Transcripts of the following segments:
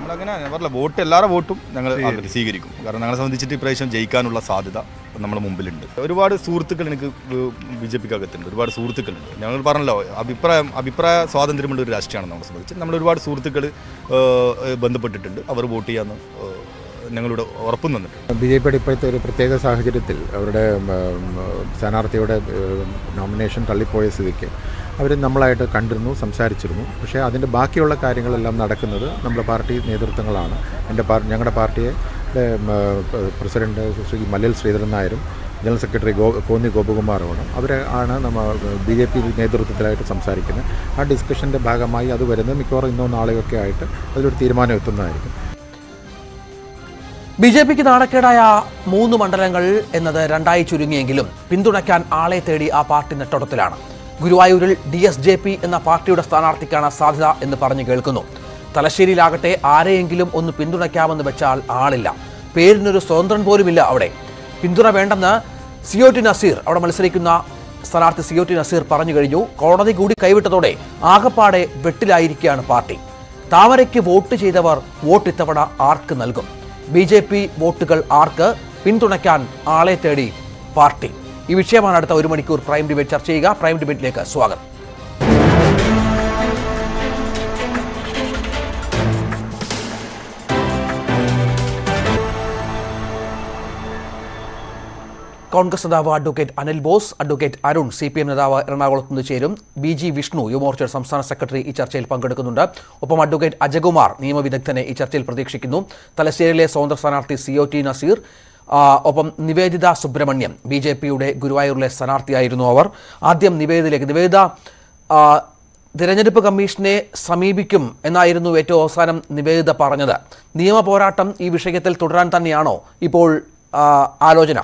നമ്മളങ്ങനെ ഞാൻ പറഞ്ഞില്ല വോട്ട് എല്ലാവരുടെ വോട്ടും ഞങ്ങൾ ആൾക്കാർ സ്വീകരിക്കും കാരണം ഞങ്ങളെ സംബന്ധിച്ചിട്ട് ഇപ്രാവശ്യം ജയിക്കാനുള്ള സാധ്യത നമ്മുടെ മുമ്പിലുണ്ട് ഒരുപാട് സുഹൃത്തുക്കൾ എനിക്ക് ബി ജെ പിക്ക് അകത്തുണ്ട് ഒരുപാട് സുഹൃത്തുക്കളുണ്ട് ഞങ്ങൾ പറഞ്ഞല്ലോ അഭിപ്രായം അഭിപ്രായ സ്വാതന്ത്ര്യമുള്ള ഒരു രാഷ്ട്രീയമാണ് നമ്മളെ സംബന്ധിച്ച് നമ്മൾ ഒരുപാട് സുഹൃത്തുക്കൾ ബന്ധപ്പെട്ടിട്ടുണ്ട് അവർ വോട്ട് ചെയ്യാമെന്ന് ഏഹ്, ഞങ്ങളുടെ ഉറപ്പും തന്നിട്ടുണ്ട് ബി ജെ പിയുടെ ഇപ്പോഴത്തെ ഒരു പ്രത്യേക സാഹചര്യത്തിൽ അവരുടെ ഉം, ഉം, സ്ഥാനാർത്ഥിയുടെ ഉം, നോമിനേഷൻ തള്ളിപ്പോയ സ്ഥിതിക്ക് അവർ നമ്മളായിട്ട് കണ്ടിരുന്നു സംസാരിച്ചിരുന്നു പക്ഷേ അതിൻ്റെ ബാക്കിയുള്ള കാര്യങ്ങളെല്ലാം നടക്കുന്നത് നമ്മുടെ പാർട്ടി നേതൃത്വങ്ങളാണ് എൻ്റെ പാർ ഞങ്ങളുടെ പാർട്ടിയെ ഉം, ഉം, പ്രസിഡന്റ് ശ്രീ മല്ലിൽ ശ്രീധരൻ നായരും ജനറൽ സെക്രട്ടറി ഗോ കോന്നി ഗോപകുമാറുമാണ് അവരെ ആണ് നമ്മൾ ബി ജെ പി നേതൃത്വത്തിലായിട്ട് സംസാരിക്കുന്നത് ആ ഡിസ്കഷൻ്റെ ഭാഗമായി അത് വരുന്നത് മിക്കവാറും ഇന്നോ നാളെയൊക്കെ ആയിട്ട് അതിലൊരു തീരുമാനം എത്തുന്നതായിരിക്കും ബി ജെ പിക്ക് നാണക്കേടായ മൂന്ന് മണ്ഡലങ്ങൾ എന്നത് രണ്ടായി ചുരുങ്ങിയെങ്കിലും പിന്തുണയ്ക്കാൻ ആളെ തേടി ആ പാർട്ടി നെട്ടോട്ടത്തിലാണ് ഗുരുവായൂരിൽ ഡി എസ് ജെ പി എന്ന പാർട്ടിയുടെ സ്ഥാനാർത്ഥിക്കാണ് സാധ്യത എന്ന് പറഞ്ഞു കേൾക്കുന്നു തലശ്ശേരിയിലാകട്ടെ ആരെയെങ്കിലും ഒന്ന് പിന്തുണയ്ക്കാമെന്ന് വെച്ചാൽ ആളില്ല പേരിനൊരു സ്വതന്ത്രൻ പോലുമില്ല അവിടെ പിന്തുണ വേണ്ടെന്ന് സിഒ ടി നസീർ അവിടെ മത്സരിക്കുന്ന സ്ഥാനാർത്ഥി സിഒ ടി നസീർ പറഞ്ഞു കഴിഞ്ഞു കോടതി കൂടി കൈവിട്ടതോടെ ആകപ്പാടെ വെട്ടിലായിരിക്കുകയാണ് പാർട്ടി താമരയ്ക്ക് വോട്ട് ചെയ്തവർ വോട്ട് ഇത്തവണ ആർക്ക് നൽകും ബി ജെ പി വോട്ടുകൾ ആർക്ക് പിന്തുണയ്ക്കാൻ ആളെ തേടി പാർട്ടി ഈ വിഷയമാണ് അടുത്ത ഒരു മണിക്കൂർ പ്രൈം ഡിബേറ്റ് ചർച്ച ചെയ്യുക പ്രൈം ഡിബേറ്റിലേക്ക് സ്വാഗതം കോൺഗ്രസ് നേതാവ് advocate Anil Bose advocate Arun C P M നേതാവ് എറണാകുളത്ത് നിന്ന് ചേരും ബി ജി വിഷ്ണു യുവമോർച്ച സംസ്ഥാന സെക്രട്ടറി ഈ ചർച്ചയിൽ പങ്കെടുക്കുന്നുണ്ട് ഒപ്പം അഡ്വക്കേറ്റ് അജകുമാർ നിയമവിദഗ്ധനെ ഈ ചർച്ചയിൽ പ്രതീക്ഷിക്കുന്നു തലശ്ശേരിയിലെ സ്വതന്ത്ര സ്ഥാനാർത്ഥി സി ഒ ടി നസീർ ആ, ഒപ്പം നിവേദിത സുബ്രഹ്മണ്യം ബി ജെ പിയുടെ ഗുരുവായൂരിലെ സ്ഥാനാർത്ഥിയായിരുന്നു അവർ ആദ്യം നിവേദിതയിലേക്ക് നിവേദിത ആ, തിരഞ്ഞെടുപ്പ് കമ്മീഷനെ സമീപിക്കും എന്നായിരുന്നു ഏറ്റവും അവസാനം നിവേദിത പറഞ്ഞത് നിയമ പോരാട്ടം ഈ വിഷയത്തിൽ തുടരാൻ തന്നെയാണോ ഇപ്പോൾ ആ, ആലോചന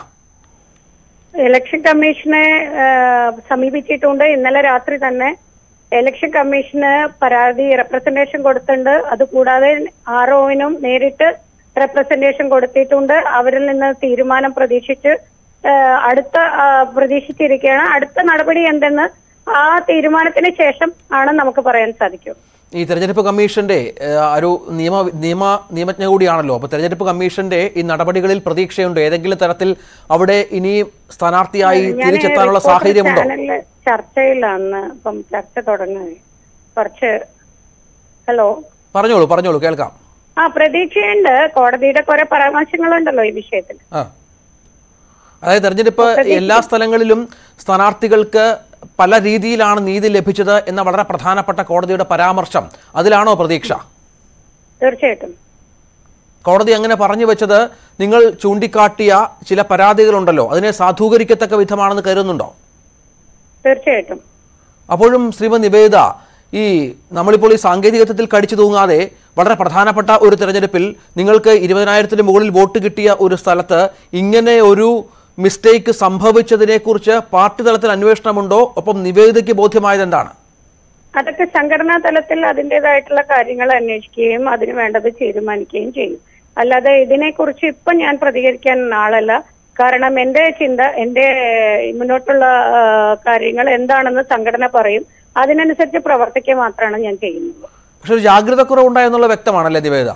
ഇലക്ഷൻ കമ്മീഷനെ ആ, സമീപിച്ചിട്ടുണ്ട് ഇന്നലെ രാത്രി തന്നെ ഇലക്ഷൻ കമ്മീഷന് പരാതി റെപ്രസെന്റേഷൻ കൊടുത്തിട്ടുണ്ട് അതുകൂടാതെ ആർ ഒവിനും നേരിട്ട് റെപ്രസെന്റേഷൻ കൊടുത്തിട്ടുണ്ട് അവരിൽ നിന്ന് തീരുമാനം പ്രതീക്ഷിച്ച് ആ, അടുത്ത ആ, പ്രതീക്ഷിച്ചിരിക്കുകയാണ് അടുത്ത നടപടി എന്തെന്ന് ആ തീരുമാനത്തിന് ശേഷം ആണ് നമുക്ക് പറയാൻ സാധിക്കൂ ഈ തെരഞ്ഞെടുപ്പ് കമ്മീഷന്റെ ഏഹ്, ഒരു നിയമ നിയമ നിയമജ്ഞ കൂടിയാണല്ലോ അപ്പൊ തെരഞ്ഞെടുപ്പ് കമ്മീഷന്റെ ഈ നടപടികളിൽ പ്രതീക്ഷയുണ്ട് ഏതെങ്കിലും തരത്തിൽ അവിടെ ഇനി സ്ഥാനാർത്ഥിയായി ഞാൻ തിരിച്ചെത്താനുള്ള റിപ്പോർട്ടർ സാഹചര്യമുണ്ടോ ചാനലില് ചർച്ചയിലാണ് അപ്പം ചർച്ച തുടങ്ങുക കുറച്ച് ഹലോ പറഞ്ഞോളൂ പറഞ്ഞോളൂ കേൾക്കാം ആ പ്രതീക്ഷയുണ്ട് കോടതിയുടെ കുറെ പരാമർശങ്ങളുണ്ടല്ലോ ഈ വിഷയത്തിൽ ആ അതായത് തെരഞ്ഞെടുപ്പ് എല്ലാ സ്ഥലങ്ങളിലും സ്ഥാനാർത്ഥികൾക്ക് പല രീതിയിലാണ് നീതി ലഭിച്ചത് എന്ന വളരെ പ്രധാനപ്പെട്ട കോടതിയുടെ പരാമർശം അതിലാണോ പ്രതീക്ഷ തീർച്ചയായിട്ടും കോടതി അങ്ങനെ പറഞ്ഞു വെച്ചത് നിങ്ങൾ ചൂണ്ടിക്കാട്ടിയ ചില പരാതികളുണ്ടല്ലോ അതിനെ സാധൂകരിക്കത്തക്ക വിധമാണെന്ന് കരുതുന്നുണ്ടോ തീർച്ചയായിട്ടും അപ്പോഴും ശ്രീമതി നിവേദിത ഈ നമ്മളിപ്പോൾ ഈ സാങ്കേതികത്വത്തിൽ കടിച്ചു തൂങ്ങാതെ വളരെ പ്രധാനപ്പെട്ട ഒരു തെരഞ്ഞെടുപ്പിൽ നിങ്ങൾക്ക് ഇരുപതിനായിരത്തിന് മുകളിൽ വോട്ട് കിട്ടിയ ഒരു സ്ഥലത്ത് ഇങ്ങനെ ഒരു മിസ്റ്റേക്ക് സംഭവിച്ചതിനെക്കുറിച്ച് പാർട്ടി തലത്തിൽ അന്വേഷണമുണ്ടോ ഒപ്പം നിവേദിതയ്ക്ക് ബോധ്യമായത് എന്താണ് അതൊക്കെ സംഘടനാ തലത്തിൽ അതിൻ്റെതായിട്ടുള്ള കാര്യങ്ങൾ അന്വേഷിക്കുകയും അതിന് വേണ്ടത് തീരുമാനിക്കുകയും ചെയ്യും അല്ലാതെ ഇതിനെക്കുറിച്ച് ഇപ്പൊ ഞാൻ പ്രതികരിക്കാൻ ആളല്ല കാരണം എന്റെ ചിന്ത എന്റെ മുന്നോട്ടുള്ള ആ, കാര്യങ്ങൾ എന്താണെന്ന് സംഘടന പറയും അതിനനുസരിച്ച് പ്രവർത്തിക്കുക മാത്രമാണ് ഞാൻ ചെയ്യുന്നത് പക്ഷെ ഒരു ജാഗ്രത കുറവുണ്ടായെന്നുള്ള വ്യക്തമാണല്ലേ നിവേദിത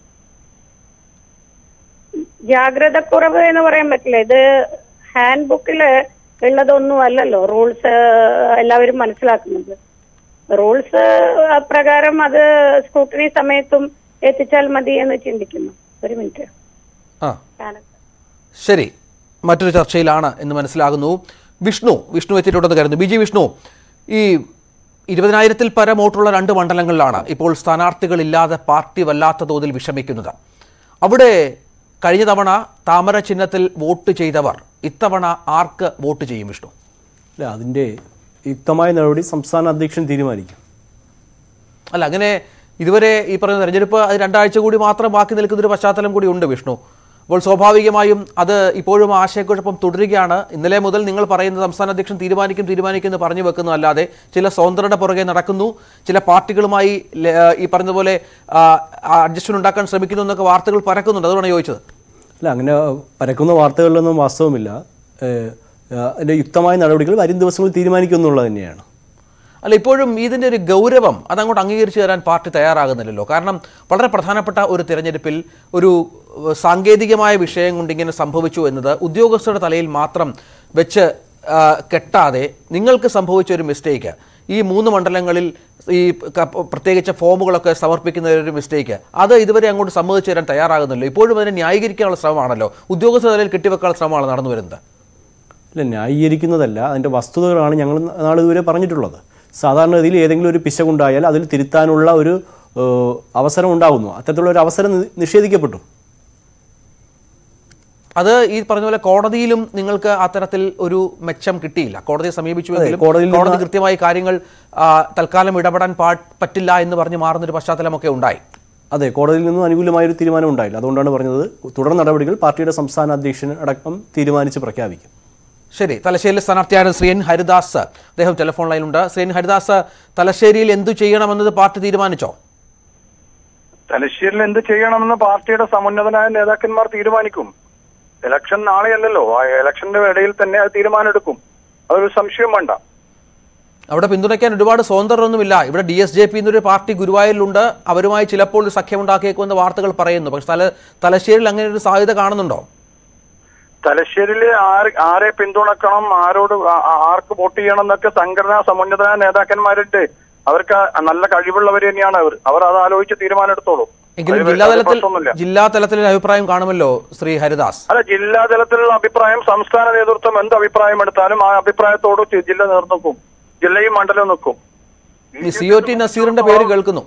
ജാഗ്രത കുറവ് എന്ന് പറയാൻ പറ്റില്ല ഇത് ഹാൻഡ് ബുക്കിൽ ഉള്ളതൊന്നും അല്ലല്ലോ റൂൾസ് എല്ലാവരും മനസ്സിലാക്കുന്നത് റൂൾസ് പ്രകാരം അത് സ്ക്രൂട്ടണി സമയത്തും എത്തിച്ചാൽ മതി എന്ന് ചിന്തിക്കുന്നു ഒരു മിനിറ്റ് ആ ശരി മറ്റൊരു ചർച്ചയിലാണ് എന്ന് മനസ്സിലാകുന്നു വിഷ്ണു വിഷ്ണു എത്തിയിട്ടുണ്ടെന്ന് കരുതുന്നു ബി ജി വിഷ്ണു ഈ ഇരുപതിനായിരത്തിൽ പരം വോട്ടുള്ള രണ്ട് മണ്ഡലങ്ങളിലാണ് ഇപ്പോൾ സ്ഥാനാർത്ഥികളില്ലാതെ പാർട്ടി വല്ലാത്ത തോതിൽ വിഷമിക്കുന്നത് അവിടെ കഴിഞ്ഞ തവണ താമര ചിഹ്നത്തിൽ വോട്ട് ചെയ്തവർ ഇത്തവണ ആർക്ക് വോട്ട് ചെയ്യും വിഷ്ണു അല്ല അതിൻ്റെ യുക്തമായ നടപടി സംസ്ഥാന അധ്യക്ഷൻ തീരുമാനിക്കും അല്ല അങ്ങനെ ഇതുവരെ ഈ പറഞ്ഞ തെരഞ്ഞെടുപ്പ് അത് രണ്ടാഴ്ച കൂടി മാത്രം ബാക്കി നിൽക്കുന്നൊരു പശ്ചാത്തലം കൂടി ഉണ്ട് വിഷ്ണു അപ്പോൾ സ്വാഭാവികമായും അത് ഇപ്പോഴും ആശയക്കുഴപ്പം തുടരുകയാണ് ഇന്നലെ മുതൽ നിങ്ങൾ പറയുന്നത് സംസ്ഥാന അധ്യക്ഷൻ തീരുമാനിക്കും തീരുമാനിക്കും എന്ന് പറഞ്ഞു വെക്കുന്നു അല്ലാതെ ചില സ്വതന്ത്രരുടെ പുറകെ നടക്കുന്നു ചില പാർട്ടികളുമായി ല- ഈ പറഞ്ഞതുപോലെ അഡ്ജസ്റ്റ്മെന്റ് ഉണ്ടാക്കാൻ ശ്രമിക്കുന്നു എന്നൊക്കെ വാർത്തകൾ പരക്കുന്നുണ്ട് അതുകൊണ്ടാണ് ചോദിച്ചത് അല്ല അങ്ങനെ പരക്കുന്ന വാർത്തകളിലൊന്നും വാസ്തവമില്ല ഏഹ്, ഏഹ്, അതിൻ്റെ യുക്തമായ നടപടികൾ വരും ദിവസങ്ങളിൽ തീരുമാനിക്കും എന്നുള്ളത് തന്നെയാണ് അല്ല ഇപ്പോഴും ഇതിൻ്റെ ഒരു ഗൗരവം അതങ്ങോട്ട് അംഗീകരിച്ചു തരാൻ പാർട്ടി തയ്യാറാകുന്നില്ലല്ലോ കാരണം വളരെ പ്രധാനപ്പെട്ട ഒരു തിരഞ്ഞെടുപ്പിൽ ഒരു ഏഹ്, സാങ്കേതികമായ വിഷയം കൊണ്ട് ഇങ്ങനെ സംഭവിച്ചു എന്നത് ഉദ്യോഗസ്ഥരുടെ തലയിൽ മാത്രം വെച്ച് ആ, കെട്ടാതെ നിങ്ങൾക്ക് സംഭവിച്ച ഒരു മിസ്റ്റേക്ക് ഈ മൂന്ന് മണ്ഡലങ്ങളിൽ ഈ ക- പ്രത്യേകിച്ച് ഫോമുകളൊക്കെ സമർപ്പിക്കുന്ന ഒരു മിസ്റ്റേക്ക് അത് ഇതുവരെ അങ്ങോട്ട് സമ്മതിച്ചു തരാൻ തയ്യാറാകുന്നില്ല ഇപ്പോഴും അതിനെ ന്യായീകരിക്കാനുള്ള ശ്രമമാണല്ലോ ഉദ്യോഗസ്ഥ തലയിൽ കെട്ടിവെക്കാനുള്ള ശ്രമമാണ് നടന്നു വരുന്നത് അല്ല ന്യായീകരിക്കുന്നതല്ല അതിൻ്റെ വസ്തുതകളാണ് ഞങ്ങൾ നാളിതുവരെ പറഞ്ഞിട്ടുള്ളത് സാധാരണഗതിയിൽ ഏതെങ്കിലും ഒരു പിശകുണ്ടായാൽ അതിൽ തിരുത്താനുള്ള ഒരു ഏഹ്, അവസരം ഉണ്ടാകുന്നു അത്തരത്തിലുള്ള ഒരു അവസരം നി- നിഷേധിക്കപ്പെട്ടു അത് ഈ പറഞ്ഞ പോലെ കോടതിയിലും നിങ്ങൾക്ക് അത്തരത്തിൽ ഒരു മെച്ചം കിട്ടിയില്ല കോടതിയെ സമീപിച്ചുവെങ്കിലും അതെ, കോടതിയിൽ കോടതി നിന്ന് കൃത്യമായി കാര്യങ്ങൾ ആ, തൽക്കാലം ഇടപെടാൻ പാ പറ്റില്ല എന്ന് പറഞ്ഞ് മാറുന്നൊരു പശ്ചാത്തലമൊക്കെ ഉണ്ടായി അതെ കോടതിയിൽ നിന്നും അനുകൂലമായൊരു തീരുമാനം ഉണ്ടായില്ല അതുകൊണ്ടാണ് പറഞ്ഞത് തുടർ നടപടികൾ പാർട്ടിയുടെ സംസ്ഥാന അധ്യക്ഷൻ അടക്കം തീരുമാനിച്ച് പ്രഖ്യാപിക്കും ശരി തലശ്ശേരിയിലെ സ്ഥാനാർത്ഥിയാണ് ശ്രീ എൻ ഹരിദാസ് അദ്ദേഹം ടെലിഫോൺ ലൈനിലുണ്ട് ശ്രീ എൻ ഹരിദാസ് തലശ്ശേരിയിൽ എന്തു ചെയ്യണമെന്നത് പാർട്ടി തീരുമാനിച്ചോ തലശ്ശേരിയിൽ എന്ത് ചെയ്യണമെന്ന് പാർട്ടിയുടെ സമുന്നതനായ നേതാക്കന്മാർ തീരുമാനിക്കും ഇലക്ഷൻ നാളെയല്ലല്ലോ ആ ഇലക്ഷന്റെ ഇടയിൽ തന്നെ അത് തീരുമാനമെടുക്കും അതൊരു സംശയം വേണ്ട അവിടെ പിന്തുണയ്ക്കാൻ ഒരുപാട് സ്വതന്ത്രമൊന്നുമില്ല ഇവിടെ ഡി എസ് ജെ പി എന്നൊരു പാർട്ടി ഗുരുവായൂരിലുണ്ട് അവരുമായി ചിലപ്പോൾ ഒരു സഖ്യമുണ്ടാക്കിയേക്കുമെന്ന് വാർത്തകൾ പറയുന്നു പക്ഷെ തല തലശ്ശേരിയിൽ അങ്ങനെ ഒരു സാധ്യത കാണുന്നുണ്ടോ തലശ്ശേരിയിൽ ആര് ആരെ പിന്തുണക്കണം ആരോട് ആ- ആ- ആർക്ക് വോട്ട് ചെയ്യണം എന്നൊക്കെ സംഘടനാ സമുന്നതനായ നേതാക്കന്മാരുണ്ട് അവർക്ക് നല്ല കഴിവുള്ളവർ തന്നെയാണ് അവർ അവർ അത് ആലോചിച്ച് തീരുമാനം എടുത്തോളൂ എങ്കിലും അതിൽ- ജില്ലാ അതിൽ തലത്തിൽ പ്രശ്നമൊന്നുമില്ല. ജില്ലാ തലത്തിൽ ഒരു അഭിപ്രായം കാണുമല്ലോ ശ്രീ ഹരിദാസ് അല്ല ജില്ലാ തലത്തിലുള്ള അഭിപ്രായം സംസ്ഥാന നേതൃത്വം എന്ത് അഭിപ്രായം എടുത്താലും ആ അഭിപ്രായത്തോട് ചി- ജില്ല നേർനിൽക്കും ജില്ലയും മണ്ഡലവും നിൽക്കും ഈ സി ഒ ടി നസീറിന്റെ പേര് കേൾക്കുന്നു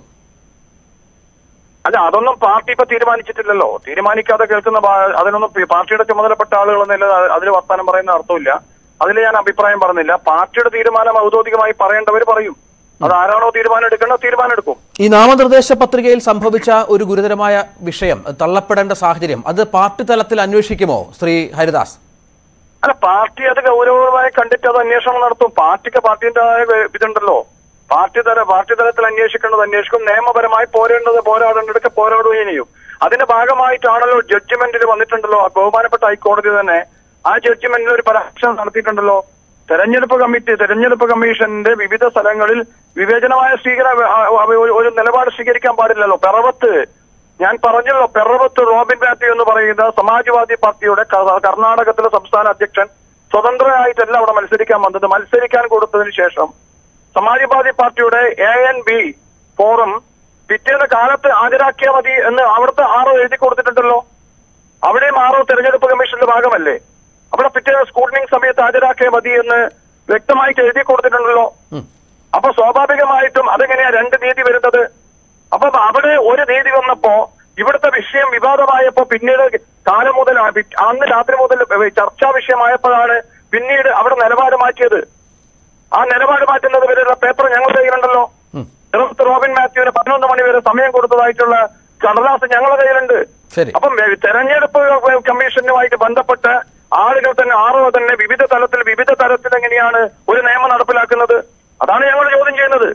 അല്ല അതൊന്നും പാർട്ടി ഇപ്പൊ തീരുമാനിച്ചിട്ടില്ലല്ലോ തീരുമാനിക്കാതെ കേൾക്കുന്ന പാ- അതിനൊന്നും പി- പാർട്ടിയുടെ ചുമതലപ്പെട്ട ആളുകളൊന്നും അതിൽ വർത്താനം പറയുന്ന അർത്ഥമില്ല അതിൽ ഞാൻ അഭിപ്രായം പറഞ്ഞില്ല പാർട്ടിയുടെ തീരുമാനം ഔദ്യോഗികമായി പറയേണ്ടവർ പറയും അത് ആരാണോ തീരുമാനം എടുക്കേണ്ടത് തീരുമാനം എടുക്കും ഈ നാമനിർദ്ദേശ പത്രികയിൽ സംഭവിച്ച ഒരു ഗുരുതരമായ വിഷയം അത് തള്ളപ്പെടേണ്ട സാഹചര്യം അത് പാർട്ടി തലത്തിൽ അന്വേഷിക്കുമോ ശ്രീ ഹരിദാസ് അല്ല പാർട്ടി അത് ഗൗരവമായി കണ്ടിട്ട് അത് അന്വേഷണം നടത്തും പാർട്ടിക്ക് പാർട്ടിൻ്റെതായ വേ- ഇതുണ്ടല്ലോ പാർട്ടി തല പാർട്ടി തലത്തിൽ അന്വേഷിക്കേണ്ടത് അന്വേഷിക്കും നിയമപരമായി പോരേണ്ടത് പോരാടേണ്ടതൊക്കെ പോരാടുകയും ചെയ്യും അതിന്റെ ഭാഗമായിട്ടാണല്ലോ ജഡ്ജ്മെന്റിൽ വന്നിട്ടുണ്ടല്ലോ ആ ബഹുമാനപ്പെട്ട ഹൈക്കോടതി തന്നെ ആ ജഡ്ജ്മെന്റിൽ ഒരു പരാമർശം നടത്തിയിട്ടുണ്ടല്ലോ തെരഞ്ഞെടുപ്പ് കമ്മിറ്റി തെരഞ്ഞെടുപ്പ് കമ്മീഷന്റെ വിവിധ സ്ഥലങ്ങളിൽ വിവേചനമായ സ്വീകര ആ, ആ, ഒരു- ഒരു നിലപാട് സ്വീകരിക്കാൻ പാടില്ലല്ലോ പിറവത്ത് ഞാൻ പറഞ്ഞല്ലോ പിറവത്ത് റോബിൻ മാത്യു എന്ന് പറയുന്ന സമാജ്വാദി പാർട്ടിയുടെ ക- കർണാടകത്തിലെ സംസ്ഥാന അധ്യക്ഷൻ സ്വതന്ത്രമായിട്ടല്ല അവിടെ മത്സരിക്കാൻ വന്നത് മത്സരിക്കാൻ കൊടുത്തതിന് ശേഷം സമാജ്വാദി പാർട്ടിയുടെ എ എൻ ബി ഫോറം പിറ്റേന്ന് കാലത്ത് ഹാജരാക്കിയാൽ മതി എന്ന് അവിടുത്തെ ആറോ എഴുതി കൊടുത്തിട്ടുണ്ടല്ലോ അവിടെയും ആറോ തെരഞ്ഞെടുപ്പ് കമ്മീഷന്റെ ഭാഗമല്ലേ അവിടെ പിറ്റേന്ന് സ്കൂട്ടനിങ് സമയത്ത് ഹാജരാക്കിയാൽ മതി എന്ന് വ്യക്തമായിട്ട് എഴുതി കൊടുത്തിട്ടുണ്ടല്ലോ അപ്പൊ സ്വാഭാവികമായിട്ടും അതെങ്ങനെയാ രണ്ട് നീതി വരുന്നത് അപ്പൊ അവിടെ ഒരു നീതി വന്നപ്പോ ഇവിടുത്തെ വിഷയം വിവാദമായപ്പോ പിന്നീട് കാലം മുതൽ ആ വി- അന്ന് രാത്രി മുതൽ ചർച്ചാ വിഷയമായപ്പോഴാണ് പിന്നീട് അവിടെ നിലപാട് മാറ്റിയത് ആ നിലപാട് മാറ്റുന്നത് വരെയുള്ള പേപ്പർ ഞങ്ങളുടെ കയ്യിലുണ്ടല്ലോ തിരുവനന്തപുരത്ത് റോബിൻ മാത്യുവിന് പതിനൊന്ന് മണി വരെ സമയം കൊടുത്തതായിട്ടുള്ള കടലാസ് ഞങ്ങളുടെ കയ്യിലുണ്ട് ശരി. അപ്പം ഏ, തെരഞ്ഞെടുപ്പ് കമ്മീഷനുമായിട്ട് ബന്ധപ്പെട്ട് ആളുകൾ തന്നെ ആറോ തന്നെ വിവിധ തലത്തിൽ വിവിധ തലത്തിൽ എങ്ങനെയാണ് ഒരു നിയമം നടപ്പിലാക്കുന്നത് അതാണ് ഞങ്ങൾ ചോദ്യം ചെയ്യുന്നത്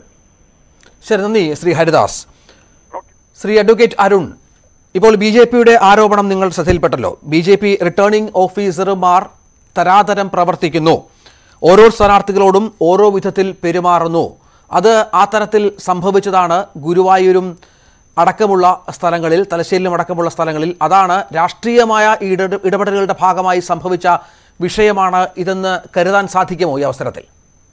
ശരി നന്ദി ശ്രീ ഹരിദാസ് ശ്രീ അഡ്വക്കേറ്റ് അരുൺ ഇപ്പോൾ ബി ജെ പിയുടെ ആരോപണം നിങ്ങൾ ശ്രദ്ധയിൽപ്പെട്ടല്ലോ ബി ജെ പി റിട്ടേണിംഗ് ഓഫീസർമാർ തരാതരം പ്രവർത്തിക്കുന്നു ഓരോ സ്ഥാനാർത്ഥികളോടും ഓരോ വിധത്തിൽ പെരുമാറുന്നു അത് ആ തരത്തിൽ സംഭവിച്ചതാണ് ഗുരുവായൂരും അടക്കമുള്ള സ്ഥലങ്ങളിൽ തലശ്ശേരിയിലും അടക്കമുള്ള സ്ഥലങ്ങളിൽ അതാണ് രാഷ്ട്രീയമായ ഇട ഇടപെടലുകളുടെ ഭാഗമായി സംഭവിച്ച വിഷയമാണ് ഇതെന്ന് കരുതാൻ സാധിക്കുമോ ഈ അവസരത്തിൽ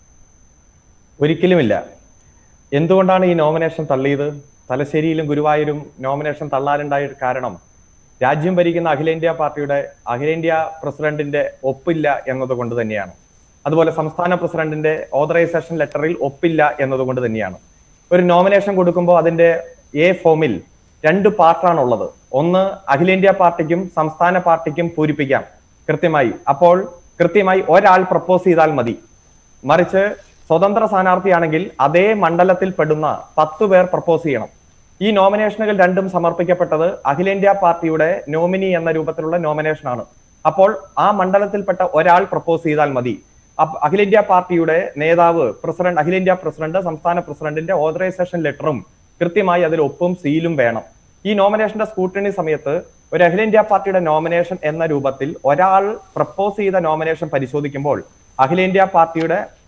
ഒരിക്കലുമില്ല എന്തുകൊണ്ടാണ് ഈ നോമിനേഷൻ തള്ളിയത് തലശ്ശേരിയിലും ഗുരുവായൂരും നോമിനേഷൻ തള്ളാനുണ്ടായ കാരണം രാജ്യം ഭരിക്കുന്ന അഖിലേന്ത്യാ പാർട്ടിയുടെ അഖിലേന്ത്യാ പ്രസിഡന്റിന്റെ ഒപ്പില്ല എന്നതുകൊണ്ട് തന്നെയാണ് അതുപോലെ സംസ്ഥാന പ്രസിഡന്റിന്റെ ഓതറൈസേഷൻ ലെറ്ററിൽ ഒപ്പില്ല എന്നതുകൊണ്ട് തന്നെയാണ് ഒരു നോമിനേഷൻ കൊടുക്കുമ്പോൾ അതിന്റെ എ ഫോമിൽ രണ്ട് പാർട്ടാണുള്ളത് ഒന്ന് അഖിലേന്ത്യാ പാർട്ടിക്കും സംസ്ഥാന പാർട്ടിക്കും പൂരിപ്പിക്കാം കൃത്യമായി അപ്പോൾ കൃത്യമായി ഒരാൾ പ്രപ്പോസ് ചെയ്താൽ മതി മറിച്ച് സ്വതന്ത്ര സ്ഥാനാർത്ഥിയാണെങ്കിൽ അതേ മണ്ഡലത്തിൽ പെടുന്ന പത്ത് പേർ പ്രപ്പോസ് ചെയ്യണം ഈ നോമിനേഷനുകൾ രണ്ടും സമർപ്പിക്കപ്പെട്ടത് അഖിലേന്ത്യാ പാർട്ടിയുടെ നോമിനി എന്ന രൂപത്തിലുള്ള നോമിനേഷനാണ് അപ്പോൾ ആ മണ്ഡലത്തിൽപ്പെട്ട ഒരാൾ പ്രപ്പോസ് ചെയ്താൽ മതി അപ്പ- അഖിലേന്ത്യാ പാർട്ടിയുടെ നേതാവ് പ്രസിഡന്റ് അഖിലേന്ത്യാ പ്രസിഡന്റ് സംസ്ഥാന പ്രസിഡന്റിന്റെ ഓതറൈസേഷൻ ലെറ്ററും കൃത്യമായി അതിൽ ഒപ്പും സീലും വേണം ഈ നോമിനേഷന്റെ സ്കൂട്ടണി സമയത്ത് ഒരു അഖിലേന്ത്യാ പാർട്ടിയുടെ നോമിനേഷൻ എന്ന രൂപത്തിൽ ഒരാൾ പ്രപ്പോസ് ചെയ്ത നോമിനേഷൻ പരിശോധിക്കുമ്പോൾ അഖിലേന്ത്യാ പാർട്ടിയുടെ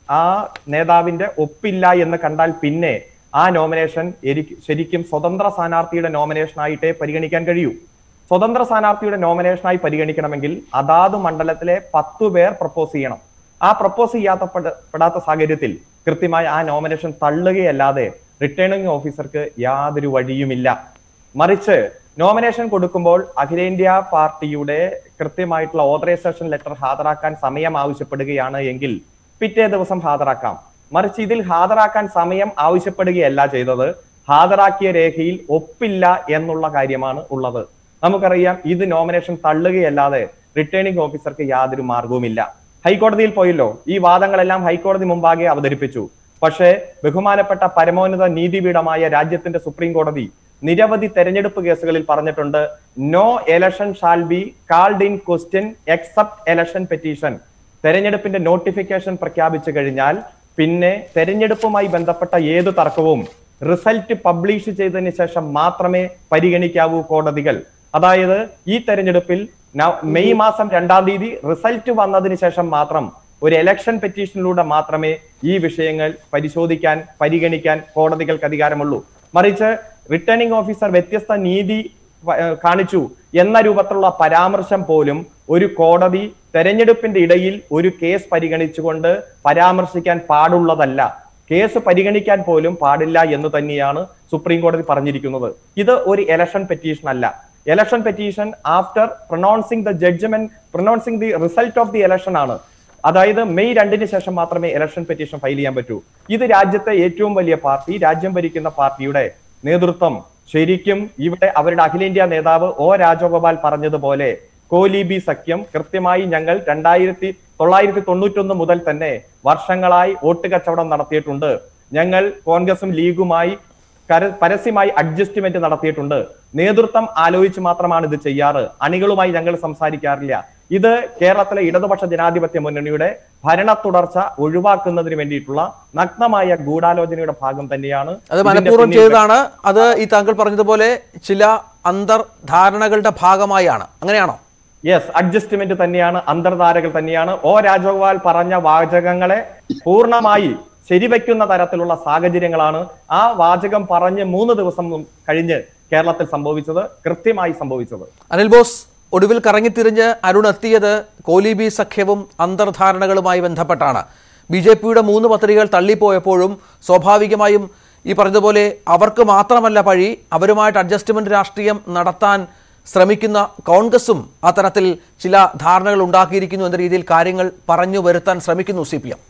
ആ നേതാവിന്റെ ഒപ്പില്ല എന്ന് കണ്ടാൽ പിന്നെ ആ നോമിനേഷൻ എരി- ശരിക്കും സ്വതന്ത്ര സ്ഥാനാർത്ഥിയുടെ നോമിനേഷനായിട്ടേ പരിഗണിക്കാൻ കഴിയൂ സ്വതന്ത്ര സ്ഥാനാർത്ഥിയുടെ നോമിനേഷനായി പരിഗണിക്കണമെങ്കിൽ അതാത് മണ്ഡലത്തിലെ പത്തു പേർ പ്രപ്പോസ് ചെയ്യണം ആ പ്രപ്പോസ് ചെയ്യാത്ത പെട- പെടാത്ത സാഹചര്യത്തിൽ കൃത്യമായി ആ നോമിനേഷൻ തള്ളുകയല്ലാതെ റിട്ടേണിംഗ് ഓഫീസർക്ക് യാതൊരു വഴിയുമില്ല മറിച്ച് നോമിനേഷൻ കൊടുക്കുമ്പോൾ അഖിലേന്ത്യാ പാർട്ടിയുടെ കൃത്യമായിട്ടുള്ള ഓതറൈസേഷൻ ലെറ്റർ ഹാജരാക്കാൻ സമയം ആവശ്യപ്പെടുകയാണ് എങ്കിൽ പിറ്റേ ദിവസം ഹാജരാക്കാം മറിച്ച് ഇതിൽ ഹാജരാക്കാൻ സമയം ആവശ്യപ്പെടുകയല്ല ചെയ്തത് ഹാജരാക്കിയ രേഖയിൽ ഒപ്പില്ല എന്നുള്ള കാര്യമാണ് ഉള്ളത് നമുക്കറിയാം ഇത് നോമിനേഷൻ തള്ളുകയല്ലാതെ റിട്ടേണിംഗ് ഓഫീസർക്ക് യാതൊരു മാർഗവുമില്ല ഹൈക്കോടതിയിൽ പോയല്ലോ ഈ വാദങ്ങളെല്ലാം ഹൈക്കോടതി മുമ്പാകെ അവതരിപ്പിച്ചു പക്ഷേ ബഹുമാനപ്പെട്ട പരമോന്നത നീതിപീഠമായ രാജ്യത്തിന്റെ സുപ്രീം കോടതി നിരവധി തെരഞ്ഞെടുപ്പ് കേസുകളിൽ പറഞ്ഞിട്ടുണ്ട് no election shall be called in question except election petition തെരഞ്ഞെടുപ്പിന്റെ നോട്ടിഫിക്കേഷൻ പ്രഖ്യാപിച്ചു കഴിഞ്ഞാൽ പിന്നെ തെരഞ്ഞെടുപ്പുമായി ബന്ധപ്പെട്ട ഏത് തർക്കവും റിസൾട്ട് പബ്ലിഷ് ചെയ്തതിന് ശേഷം മാത്രമേ പരിഗണിക്കാവൂ കോടതികൾ അതായത് ഈ തെരഞ്ഞെടുപ്പിൽ ന- മെയ് മാസം രണ്ടാം തീയതി റിസൾട്ട് വന്നതിന് ശേഷം മാത്രം ഒരു എലക്ഷൻ പെറ്റീഷനിലൂടെ മാത്രമേ ഈ വിഷയങ്ങൾ പരിശോധിക്കാൻ പരിഗണിക്കാൻ കോടതികൾക്ക് അധികാരമുള്ളൂ മറിച്ച് റിട്ടേണിംഗ് ഓഫീസർ വ്യത്യസ്ത നീതി വ- ഏഹ് കാണിച്ചു എന്ന രൂപത്തിലുള്ള പരാമർശം പോലും ഒരു കോടതി തെരഞ്ഞെടുപ്പിന്റെ ഇടയിൽ ഒരു കേസ് പരിഗണിച്ചുകൊണ്ട് പരാമർശിക്കാൻ പാടുള്ളതല്ല കേസ് പരിഗണിക്കാൻ പോലും പാടില്ല എന്ന് തന്നെയാണ് സുപ്രീം കോടതി പറഞ്ഞിരിക്കുന്നത് ഇത് ഒരു എലക്ഷൻ പെറ്റീഷൻ അല്ല election petition after pronouncing the judgment pronouncing the result of the election ആണ് അതായത് മെയ് രണ്ടിന് ശേഷം മാത്രമേ ഇലക്ഷൻ പെറ്റീഷൻ ഫയൽ ചെയ്യാൻ പറ്റൂ ഇത് രാജ്യത്തെ ഏറ്റവും വലിയ പാർട്ടി രാജ്യം ഭരിക്കുന്ന പാർട്ടിയുടെ നേതൃത്വം ശരിക്കും ഇവിടെ അവരുടെ അഖിലേന്ത്യാ നേതാവ് ഒ രാജഗോപാൽ പറഞ്ഞതുപോലെ കോലിബി സഖ്യം കൃത്യമായി ഞങ്ങൾ രണ്ടായിരത്തി തൊള്ളായിരത്തി തൊണ്ണൂറ്റൊന്ന് മുതൽ തന്നെ വർഷങ്ങളായി വോട്ട് കച്ചവടം നടത്തിയിട്ടുണ്ട് ഞങ്ങൾ കോൺഗ്രസും ലീഗുമായി കര- പരസ്യമായി അഡ്ജസ്റ്റ്മെന്റ് നടത്തിയിട്ടുണ്ട് നേതൃത്വം ആലോചിച്ച് മാത്രമാണ് ഇത് ചെയ്യാറ് അണികളുമായി ഞങ്ങൾ സംസാരിക്കാറില്ല ഇത് കേരളത്തിലെ ഇടതുപക്ഷ ജനാധിപത്യ മുന്നണിയുടെ ഭരണ തുടർച്ച ഒഴിവാക്കുന്നതിന് വേണ്ടിയിട്ടുള്ള നഗ്നമായ ഗൂഢാലോചനയുടെ ഭാഗം തന്നെയാണ് അത് ഇതിന്റെ മനഃപൂർവ്വം പിന്നിൽ ചെയ്തതാണ് അത് ഈ താങ്കൾ പറഞ്ഞതുപോലെ ചില അന്തർധാരണകളുടെ ഭാഗമായാണ് അങ്ങനെയാണോ യെസ് അഡ്ജസ്റ്റ്മെന്റ് തന്നെയാണ് അന്തർധാരകൾ തന്നെയാണ് ഒ രാജഗോപാൽ പറഞ്ഞ വാചകങ്ങളെ പൂർണ്ണമായി ശരിവെക്കുന്ന തരത്തിലുള്ള സാഹചര്യങ്ങളാണ് ആ വാചകം പറഞ്ഞ് മൂന്ന് ദിവസം കഴിഞ്ഞ് കേരളത്തിൽ സംഭവിച്ചത് കൃത്യമായി സംഭവിച്ചത് അനിൽ ബോസ് ഒടുവിൽ കറങ്ങിത്തിരിഞ്ഞ് അരുൺ എത്തിയത് കോലിബി സഖ്യവും അന്തർധാരണകളുമായി ബന്ധപ്പെട്ടാണ് ബി ജെ പിയുടെ മൂന്ന് പത്രികകൾ തള്ളിപ്പോയപ്പോഴും സ്വാഭാവികമായും ഈ പറഞ്ഞതുപോലെ അവർക്ക് മാത്രമല്ല പഴി അവരുമായിട്ട് അഡ്ജസ്റ്റ്മെന്റ് രാഷ്ട്രീയം നടത്താൻ ശ്രമിക്കുന്ന കോൺഗ്രസും അത്തരത്തിൽ ചില ധാരണകൾ ഉണ്ടാക്കിയിരിക്കുന്നു എന്ന രീതിയിൽ കാര്യങ്ങൾ പറഞ്ഞു വരുത്താൻ ശ്രമിക്കുന്നു സി പി എം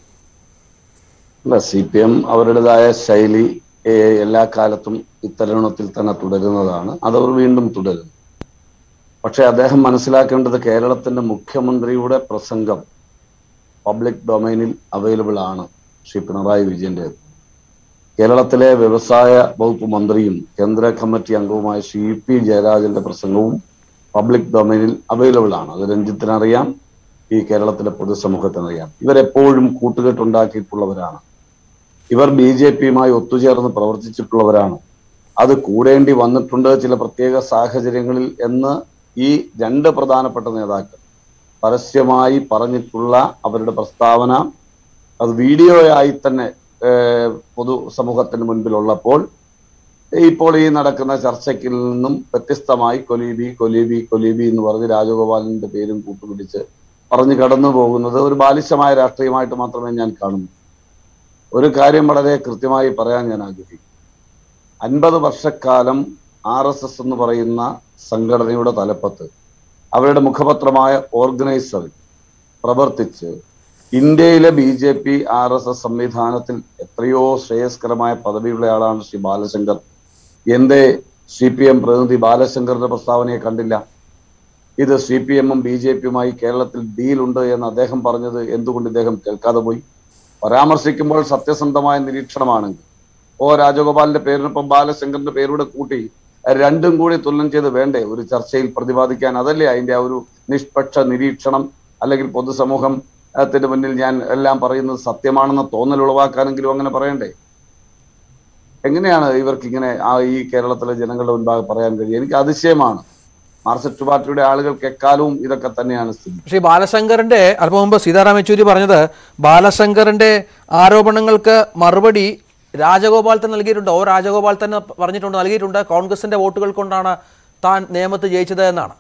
അല്ല സി പി എം അവരുടേതായ ശൈലി ഏഹ്, എല്ലാ കാലത്തും ഇത്തരുണത്തിൽ തന്നെ തുടരുന്നതാണ് അതവർ വീണ്ടും തുടരും പക്ഷെ അദ്ദേഹം മനസ്സിലാക്കേണ്ടത് കേരളത്തിന്റെ മുഖ്യമന്ത്രിയുടെ പ്രസംഗം പബ്ലിക് ഡൊമൈനിൽ അവൈലബിൾ ആണ് ശ്രീ പിണറായി വിജയന്റേത് കേരളത്തിലെ വ്യവസായ വകുപ്പ് മന്ത്രിയും കേന്ദ്ര കമ്മിറ്റി അംഗവുമായ ശ്രീ പി ജയരാജന്റെ പ്രസംഗവും പബ്ലിക് ഡൊമൈനിൽ അവൈലബിൾ ആണ് അത് രഞ്ജിത്തിനറിയാം ഈ കേരളത്തിലെ പൊതുസമൂഹത്തിനറിയാം ഇവരെപ്പോഴും കൂട്ടുകെട്ടുണ്ടാക്കിയിട്ടുള്ളവരാണ് ഇവർ ബി ജെ പിയുമായി ഒത്തുചേർന്ന് പ്രവർത്തിച്ചിട്ടുള്ളവരാണ് അത് കൂടേണ്ടി വന്നിട്ടുണ്ട് ചില പ്രത്യേക സാഹചര്യങ്ങളിൽ എന്ന് ഈ രണ്ട് പ്രധാനപ്പെട്ട നേതാക്കൾ പരസ്യമായി പറഞ്ഞിട്ടുള്ള അവരുടെ പ്രസ്താവന അത് വീഡിയോയായി തന്നെ ഏഹ്, പൊതുസമൂഹത്തിന് മുൻപിലുള്ളപ്പോൾ ഇപ്പോൾ ഈ നടക്കുന്ന ചർച്ചയ്ക്കിൽ നിന്നും വ്യത്യസ്തമായി കൊലീബി കൊലീബി കൊലീബി എന്ന് പറഞ്ഞ് രാജഗോപാലിന്റെ പേരും കൂട്ടുപിടിച്ച് പറഞ്ഞു കടന്നു പോകുന്നത് ഒരു ബാലിശമായ രാഷ്ട്രീയമായിട്ട് മാത്രമേ ഞാൻ കാണുന്നു ഒരു കാര്യം വളരെ കൃത്യമായി പറയാൻ ഞാൻ ആഗ്രഹിക്കുന്നു അൻപത് വർഷക്കാലം ആർ എസ് എസ് എന്ന് പറയുന്ന സംഘടനയുടെ തലപ്പത്ത് അവരുടെ മുഖപത്രമായ ഓർഗനൈസറിൽ പ്രവർത്തിച്ച് ഇന്ത്യയിലെ B J P R S S സംവിധാനത്തിൽ എത്രയോ ശ്രേയസ്കരമായ പദവിയുള്ള ആളാണ് ശ്രീ ബാലശങ്കർ എന്റെ സി പി എം പ്രതിനിധി ബാലശങ്കറിന്റെ പ്രസ്താവനയെ കണ്ടില്ല ഇത് സി പി എമ്മും ബി ജെ പിയുമായി കേരളത്തിൽ ഡീലുണ്ട് എന്ന് അദ്ദേഹം പറഞ്ഞത് എന്തുകൊണ്ട് ഇദ്ദേഹം കേൾക്കാതെ പോയി പരാമർശിക്കുമ്പോൾ സത്യസന്ധമായ നിരീക്ഷണമാണെങ്കിൽ ഓ രാജഗോപാലിന്റെ പേരിനൊപ്പം ബാലശങ്കറിന്റെ പേരൂടെ കൂട്ടി രണ്ടും കൂടി തുലനം ചെയ്ത് വേണ്ടേ ഒരു ചർച്ചയിൽ പ്രതിപാദിക്കാൻ അതല്ലേ അതിന്റെ ആ ഒരു നിഷ്പക്ഷ നിരീക്ഷണം അല്ലെങ്കിൽ പൊതുസമൂഹം ത്തിന്റെ മുന്നിൽ ഞാൻ എല്ലാം പറയുന്നത് സത്യമാണെന്ന തോന്നൽ ഉളവാക്കാനെങ്കിലും അങ്ങനെ പറയണ്ടേ എങ്ങനെയാണ് ഇവർക്ക് ഇങ്ങനെ ആ ഈ കേരളത്തിലെ ജനങ്ങളുടെ മുൻപാകെ പറയാൻ കഴിയുക എനിക്ക് അതിശയമാണ് മാർക്സിസ്റ്റ് പാർട്ടിയുടെ ആളുകൾക്ക് എക്കാലവും ഇതൊക്കെ തന്നെയാണ് സ്ഥിതി പക്ഷേ ഈ ബാലശങ്കറിന്റെ അല്പം മുമ്പ് സീതാറാം യെച്ചൂരി പറഞ്ഞത് ബാലശങ്കറിന്റെ ആരോപണങ്ങൾക്ക് മറുപടി രാജഗോപാൽ തന്നെ നൽകിയിട്ടുണ്ട് ഓ രാജഗോപാൽ തന്നെ പറഞ്ഞിട്ടുണ്ട് നൽകിയിട്ടുണ്ട് കോൺഗ്രസിന്റെ വോട്ടുകൾ കൊണ്ടാണ് താൻ നിയമത്ത് ജയിച്ചത് എന്നാണ്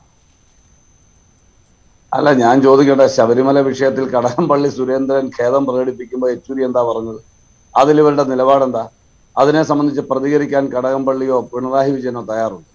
അല്ല ഞാൻ ചോദിക്കട്ടെ ശബരിമല വിഷയത്തിൽ കടകംപള്ളി സുരേന്ദ്രൻ ഖേദം പ്രകടിപ്പിക്കുമ്പോൾ യെച്ചൂരി എന്താ പറഞ്ഞത് അതിൽ ഇവരുടെ നിലപാടെന്താ അതിനെ സംബന്ധിച്ച് പ്രതികരിക്കാൻ കടകംപള്ളിയോ പിണറായി വിജയനോ തയ്യാറുണ്ട്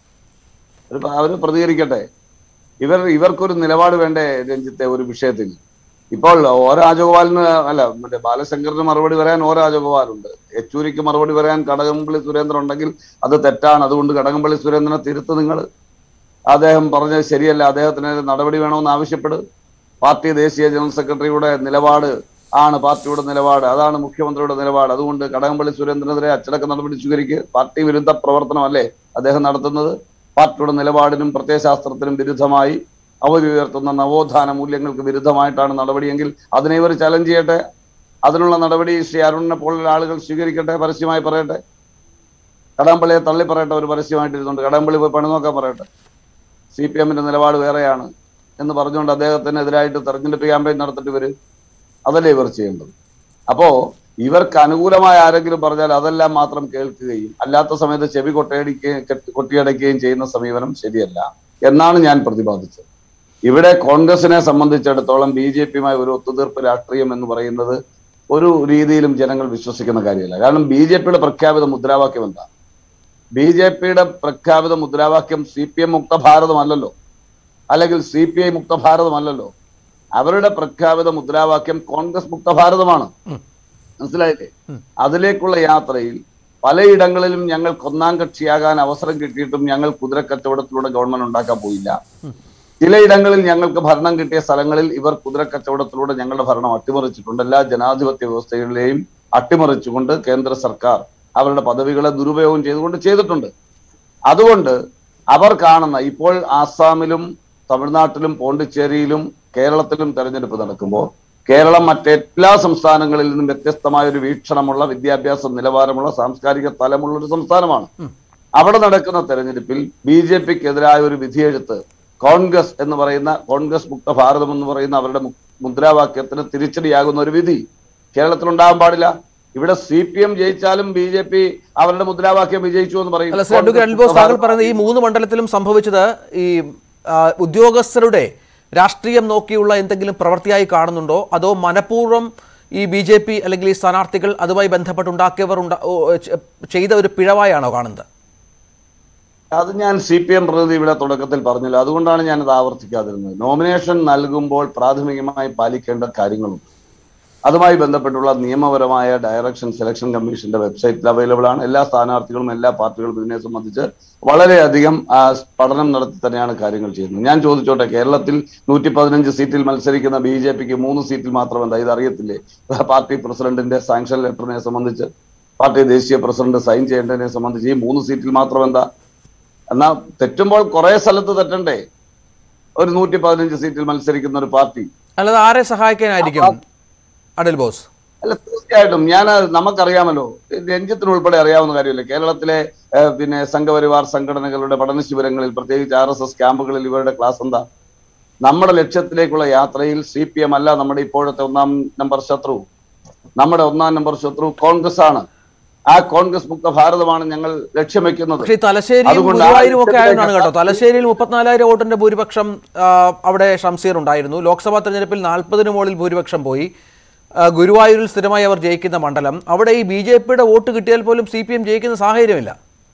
ഒരു അവർ പ്രതികരിക്കട്ടെ ഇവർ ഇവർക്കൊരു നിലപാട് വേണ്ടേ രഞ്ജിത്തെ ഒരു വിഷയത്തിൽ ഇപ്പോൾ ഓ രാജഗോപാലിന് അല്ല മറ്റേ ബാലശങ്കറിന് മറുപടി പറയാൻ ഓ രാജഗോപാലുണ്ട് യെച്ചൂരിക്ക് മറുപടി പറയാൻ കടകംപള്ളി സുരേന്ദ്രൻ ഉണ്ടെങ്കിൽ അത് തെറ്റാണ് അതുകൊണ്ട് കടകംപള്ളി സുരേന്ദ്രനെ തിരുത്ത് നിങ്ങൾ അദ്ദേഹം പറഞ്ഞത് ശരിയല്ല അദ്ദേഹത്തിന് നടപടി വേണമെന്ന് ആവശ്യപ്പെടും പാർട്ടി ദേശീയ ജനറൽ സെക്രട്ടറിയുടെ നിലപാട് ആണ് പാർട്ടിയുടെ നിലപാട് അതാണ് മുഖ്യമന്ത്രിയുടെ നിലപാട് അതുകൊണ്ട് കടകംപള്ളി സുരേന്ദ്രനെതിരെ അച്ചടക്ക നടപടി സ്വീകരിക്കുക പാർട്ടി വിരുദ്ധ പ്രവർത്തനമല്ലേ അദ്ദേഹം നടത്തുന്നത് പാർട്ടിയുടെ നിലപാടിനും പ്രത്യയശാസ്ത്രത്തിനും വിരുദ്ധമായി അവർ ഉയർത്തുന്ന നവോത്ഥാന മൂല്യങ്ങൾക്ക് വിരുദ്ധമായിട്ടാണ് നടപടിയെങ്കിൽ അതിനെ ഇവർ ചലഞ്ച് ചെയ്യട്ടെ അതിനുള്ള നടപടി ശ്രീ അരുണിനെ പോലുള്ള ആളുകൾ സ്വീകരിക്കട്ടെ പരസ്യമായി പറയട്ടെ കടകംപള്ളിയെ തള്ളി പറയട്ടെ ഒരു പരസ്യമായിട്ടിരുന്നുണ്ട് കടകംപള്ളി പോയി പണി നോക്കാൻ പറയട്ടെ സി പി എമ്മിന്റെ നിലപാട് വേറെയാണ് എന്ന് പറഞ്ഞുകൊണ്ട് അദ്ദേഹത്തിനെതിരായിട്ട് തെരഞ്ഞെടുപ്പ് ക്യാമ്പയിൻ നടത്തിട്ട് ഇവര് അതല്ലേ ഇവർ ചെയ്യേണ്ടത് അപ്പോ ഇവർക്ക് അനുകൂലമായ ആരെങ്കിലും പറഞ്ഞാൽ അതെല്ലാം മാത്രം കേൾക്കുകയും അല്ലാത്ത സമയത്ത് ചെവി കൊട്ടയടിക്കുകയും കെട്ടി- കൊട്ടിയടയ്ക്കുകയും ചെയ്യുന്ന സമീപനം ശരിയല്ല എന്നാണ് ഞാൻ പ്രതിപാദിച്ചത് ഇവിടെ കോൺഗ്രസിനെ സംബന്ധിച്ചിടത്തോളം ബി ജെ പിയുമായി ഒരു ഒത്തുതീർപ്പ് രാഷ്ട്രീയം എന്ന് പറയുന്നത് ഒരു രീതിയിലും ജനങ്ങൾ വിശ്വസിക്കുന്ന കാര്യമല്ല കാരണം ബി ജെ പിയുടെ പ്രഖ്യാപിത മുദ്രാവാക്യം എന്താ ബി ജെ പിയുടെ പ്രഖ്യാപിത മുദ്രാവാക്യം സി പി എം മുക്ത ഭാരതമല്ലല്ലോ അല്ലെങ്കിൽ സി പി ഐ മുക്ത ഭാരതമല്ലല്ലോ അവരുടെ പ്രഖ്യാപിത മുദ്രാവാക്യം കോൺഗ്രസ് മുക്ത ഭാരതമാണ് മനസ്സിലായില്ലേ അതിലേക്കുള്ള യാത്രയിൽ പലയിടങ്ങളിലും ഞങ്ങൾക്ക് ഒന്നാം കക്ഷിയാകാൻ അവസരം കിട്ടിയിട്ടും ഞങ്ങൾ കുതിരക്കച്ചവടത്തിലൂടെ ഗവൺമെന്റ് ഉണ്ടാക്കാൻ പോയില്ല ചിലയിടങ്ങളിൽ ഞങ്ങൾക്ക് ഭരണം കിട്ടിയ സ്ഥലങ്ങളിൽ ഇവർ കുതിരക്കച്ചവടത്തിലൂടെ ഞങ്ങളുടെ ഭരണം അട്ടിമറിച്ചിട്ടുണ്ട് എല്ലാ ജനാധിപത്യ വ്യവസ്ഥകളിലെയും അട്ടിമറിച്ചുകൊണ്ട് കേന്ദ്ര സർക്കാർ അവരുടെ പദവികളെ ദുരുപയോഗം ചെയ്തുകൊണ്ട് ചെയ്തിട്ടുണ്ട് അതുകൊണ്ട് അവർ കാണുന്ന ഇപ്പോൾ ആസാമിലും തമിഴ്നാട്ടിലും പോണ്ടിച്ചേരിയിലും കേരളത്തിലും തെരഞ്ഞെടുപ്പ് നടക്കുമ്പോൾ കേരളം മറ്റെല്ലാ സംസ്ഥാനങ്ങളിൽ നിന്നും വ്യത്യസ്തമായ ഒരു വീക്ഷണമുള്ള വിദ്യാഭ്യാസ നിലവാരമുള്ള സാംസ്കാരിക തലമുള്ള ഒരു സംസ്ഥാനമാണ് അവിടെ നടക്കുന്ന തെരഞ്ഞെടുപ്പിൽ ബി ജെ പിക്ക് എതിരായ ഒരു വിധിയെഴുത്ത് കോൺഗ്രസ് എന്ന് പറയുന്ന കോൺഗ്രസ് മുക്ത ഭാരതം എന്ന് പറയുന്ന അവരുടെ മു- മുദ്രാവാക്യത്തിന് തിരിച്ചടിയാകുന്ന ഒരു വിധി കേരളത്തിൽ ഉണ്ടാകാൻ പാടില്ല ഇവിടെ സി പി എം ജയിച്ചാലും ബി ജെ പി അവരുടെ മുദ്രാവാക്യം വിജയിച്ചു എന്ന് പറയും അല്ല ശ്രീ അഡ്വക്കേറ്റ് കോൺഗ്രസ് അൽബോസ് മുക്ത താങ്കൾ ഭാരതം- പറയുന്നത് ഈ മൂന്ന് മണ്ഡലത്തിലും സംഭവിച്ചത് ഈ ആ, ഉദ്യോഗസ്ഥരുടെ രാഷ്ട്രീയം നോക്കിയുള്ള എന്തെങ്കിലും പ്രവൃത്തിയായി കാണുന്നുണ്ടോ അതോ മനഃപൂർവ്വം ഈ ബി ജെ പി അല്ലെങ്കിൽ ഈ സ്ഥാനാർത്ഥികൾ അതുമായി ബന്ധപ്പെട്ടുണ്ടാക്കിയവർ ഉണ്ടാ- ഓ, ചെ- ചെയ്ത ഒരു പിഴവായാണോ കാണുന്നത് അത് ഞാൻ സി പി എം പ്രതിനിധി ഇവിടെ തുടക്കത്തിൽ പറഞ്ഞില്ല അതുകൊണ്ടാണ് ഞാൻ അത് ആവർത്തിക്കാതിരുന്നത് നോമിനേഷൻ നൽകുമ്പോൾ പ്രാഥമികമായി പാലിക്കേണ്ട കാര്യങ്ങളുണ്ട് അതുമായി ബന്ധപ്പെട്ടുള്ള നിയമപരമായ ഡയറക്ഷൻ സെലക്ഷൻ കമ്മീഷന്റെ വെബ്സൈറ്റിൽ അവൈലബിൾ ആണ് എല്ലാ സ്ഥാനാർത്ഥികളും എല്ലാ പാർട്ടികളും ഇതിനെ സംബന്ധിച്ച് വളരെയധികം ആ, പഠനം നടത്തി തന്നെയാണ് കാര്യങ്ങൾ ചെയ്യുന്നത് ഞാൻ ചോദിച്ചോട്ടെ കേരളത്തിൽ നൂറ്റി പതിനഞ്ച് സീറ്റിൽ മത്സരിക്കുന്ന ബി ജെ പിക്ക് മൂന്ന് സീറ്റിൽ മാത്രം എന്താ ഇത് അറിയത്തില്ലേ പാർട്ടി പ്രസിഡന്റിന്റെ സാങ്ഷൻ ലെറ്ററിനെ സംബന്ധിച്ച് പാർട്ടി ദേശീയ പ്രസിഡന്റ് സൈൻ ചെയ്യേണ്ടതിനെ സംബന്ധിച്ച് ഈ മൂന്ന് സീറ്റിൽ മാത്രം എന്താ എന്നാ തെറ്റുമ്പോൾ കുറെ സ്ഥലത്ത് തെറ്റണ്ടേ ഒരു നൂറ്റി പതിനഞ്ച് സീറ്റിൽ മത്സരിക്കുന്ന ഒരു പാർട്ടി അല്ലാതെ ആരെ സഹായിക്കാനായിരിക്കും അടൽ ബോസ് അല്ല തീർച്ചയായിട്ടും ഞാൻ നമുക്കറിയാമല്ലോ രഞ്ജിത്തിന് ഉൾപ്പെടെ അറിയാവുന്ന കാര്യമല്ലേ കേരളത്തിലെ ഏഹ്, പിന്നെ സംഘപരിവാർ സംഘടനകളുടെ പഠന ശിബിരങ്ങളിൽ പ്രത്യേകിച്ച് ആർ എസ് എസ് ക്യാമ്പുകളിൽ ഇവരുടെ ക്ലാസ് എന്താ നമ്മുടെ ലക്ഷ്യത്തിലേക്കുള്ള യാത്രയിൽ സി പി എം അല്ല നമ്മുടെ ഇപ്പോഴത്തെ ഒന്നാം നമ്പർ ശത്രു നമ്മുടെ ഒന്നാം നമ്പർ ശത്രു കോൺഗ്രസ് ആണ് ആ കോൺഗ്രസ് മുക്ത ഭാരതമാണ് ഞങ്ങൾ ലക്ഷ്യം വെക്കുന്നത് പക്ഷേ ഈ തലശ്ശേരിയും അതുകൊണ്ട് ആ ഗുരുവായൂരും ഒക്കെ ആയതുകൊണ്ടാണ് കേട്ടോ ലക്ഷ്യത്തിലേക്ക് തലശ്ശേരിയിൽ മുപ്പത്തിനാലായിരം വോട്ടിന്റെ ഭൂരിപക്ഷം ആ, അവിടെ ഷംസീർ ഉണ്ടായിരുന്നു ലോക്സഭാ തെരഞ്ഞെടുപ്പിൽ നാൽപ്പതിന് മുകളിൽ ഭൂരിപക്ഷം പോയി ആ, ഗുരുവായൂരിൽ സ്ഥിരമായി അവർ ജയിക്കുന്ന മണ്ഡലം അവിടെ ഈ ബി ജെ പിയുടെ വോട്ട് കിട്ടിയാൽ പോലും സി പി എം ജയിക്കുന്ന സാഹചര്യമില്ല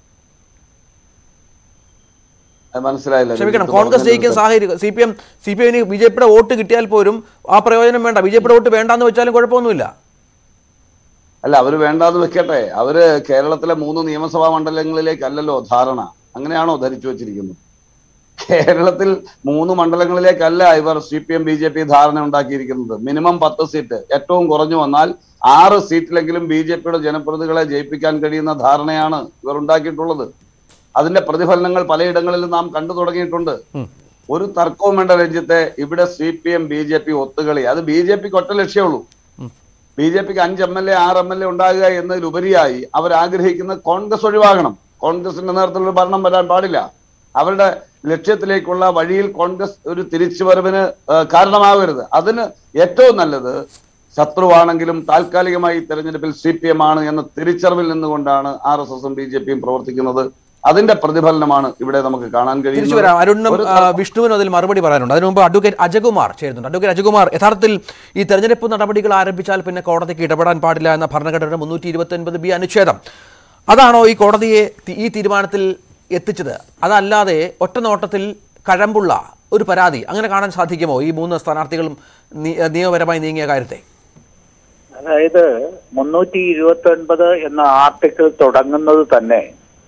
അത് മനസ്സിലായില്ല ക്ഷമിക്കണം രഞ്ജിത്ത് കോൺഗ്രസ് പറഞ്ഞത് ജയിക്കുന്ന സാഹചര്യം C P M C P എമ്മിന് ബി ജെ പിയുടെ വോട്ട് കിട്ടിയാൽ പോലും ആ പ്രയോജനം വേണ്ട ബി ജെ പിയുടെ വോട്ട് വേണ്ടാന്ന് വെച്ചാലും കുഴപ്പമൊന്നുമില്ല അല്ല അവര് വേണ്ടാന്ന് വെക്കട്ടെ അവര് കേരളത്തിലെ മൂന്ന് നിയമസഭാ മണ്ഡലങ്ങളിലേക്കല്ലല്ലോ ധാരണ അങ്ങനെയാണോ ധരിച്ചു വെച്ചിരിക്കുന്നത് കേരളത്തിൽ മൂന്ന് മണ്ഡലങ്ങളിലേക്കല്ല ഇവർ C P M B J P ധാരണ ഉണ്ടാക്കിയിരിക്കുന്നത് മിനിമം പത്ത് സീറ്റ് ഏറ്റവും കുറഞ്ഞു വന്നാൽ ആറ് സീറ്റിലെങ്കിലും ബി ജെ പിയുടെ ജനപ്രതിനിധികളെ ജയിപ്പിക്കാൻ കഴിയുന്ന ധാരണയാണ് ഇവർ ഉണ്ടാക്കിയിട്ടുള്ളത് അതിന്റെ പ്രതിഫലനങ്ങൾ പലയിടങ്ങളിലും നാം കണ്ടു തുടങ്ങിയിട്ടുണ്ട് ഒരു തർക്കവും വേണ്ട രാജ്യത്തെ ഇവിടെ C P M B J P ഒത്തുകളി അത് ബി ജെ പിക്ക് ഒറ്റ ലക്ഷ്യമുള്ളൂ ബി ജെ പിക്ക് അഞ്ച് എം എൽ എ ആറ് എം എൽ എ ഉണ്ടാകുക എന്നതിലുപരിയായി അവർ ആഗ്രഹിക്കുന്ന കോൺഗ്രസ് ഒഴിവാകണം കോൺഗ്രസിന്റെ നേതൃത്വത്തിൽ ഒരു ഭരണം വരാൻ പാടില്ല അവരുടെ ലക്ഷ്യത്തിലേക്കുള്ള വഴിയിൽ കോൺഗ്രസ് ഒരു തിരിച്ചുവരവിന് ആ, കാരണമാകരുത് അതിന് ഏറ്റവും നല്ലത് ശത്രുവാണെങ്കിലും താൽക്കാലികമായി തെരഞ്ഞെടുപ്പിൽ സി പി എം ആണ് എന്ന തിരിച്ചറിവിൽ നിന്നുകൊണ്ടാണ് ആർ എസ് എസും ബി ജെ പിയും പ്രവർത്തിക്കുന്നത് അതിന്റെ പ്രതിഫലനമാണ് ഇവിടെ നമുക്ക് കാണാൻ തിരിച്ചു വരാം അരുണിനും ഒരു ആ, വിഷ്ണുവിനും അതിൽ മറുപടി പറയാനുണ്ട് അതിനു മുമ്പ് അഡ്വക്കേറ്റ് അജകുമാർ ചേരുന്നുണ്ട് അഡ്വക്കേറ്റ് അജകുമാർ യഥാർത്ഥത്തിൽ ഈ തെരഞ്ഞെടുപ്പ് നടപടികൾ ആരംഭിച്ചാൽ പിന്നെ കോടതിക്ക് ഇടപെടാൻ പാടില്ല എന്ന ഭരണഘടനയുടെ മുന്നൂറ്റി ഇരുപത്തി ഒൻപത് ബി അനുച്ഛേദം അതാണോ ഈ കോടതിയെ തി- ഈ തീരുമാനത്തിൽ എത്തിച്ചത് അതല്ലാതെ ഒറ്റ നോട്ടത്തിൽ കഴമ്പുള്ള ഒരു പരാതി അങ്ങനെ കാണാൻ സാധിക്കുമോ ഈ മൂന്ന് സ്ഥാനാർത്ഥികളും നി- നിയമപരമായി നീങ്ങിയ കാര്യത്തെ അതായത് മുന്നൂറ്റി ഇരുപത്തി ഒൻപത് എന്ന ആർട്ടിക്കിൾ തുടങ്ങുന്നത് തന്നെ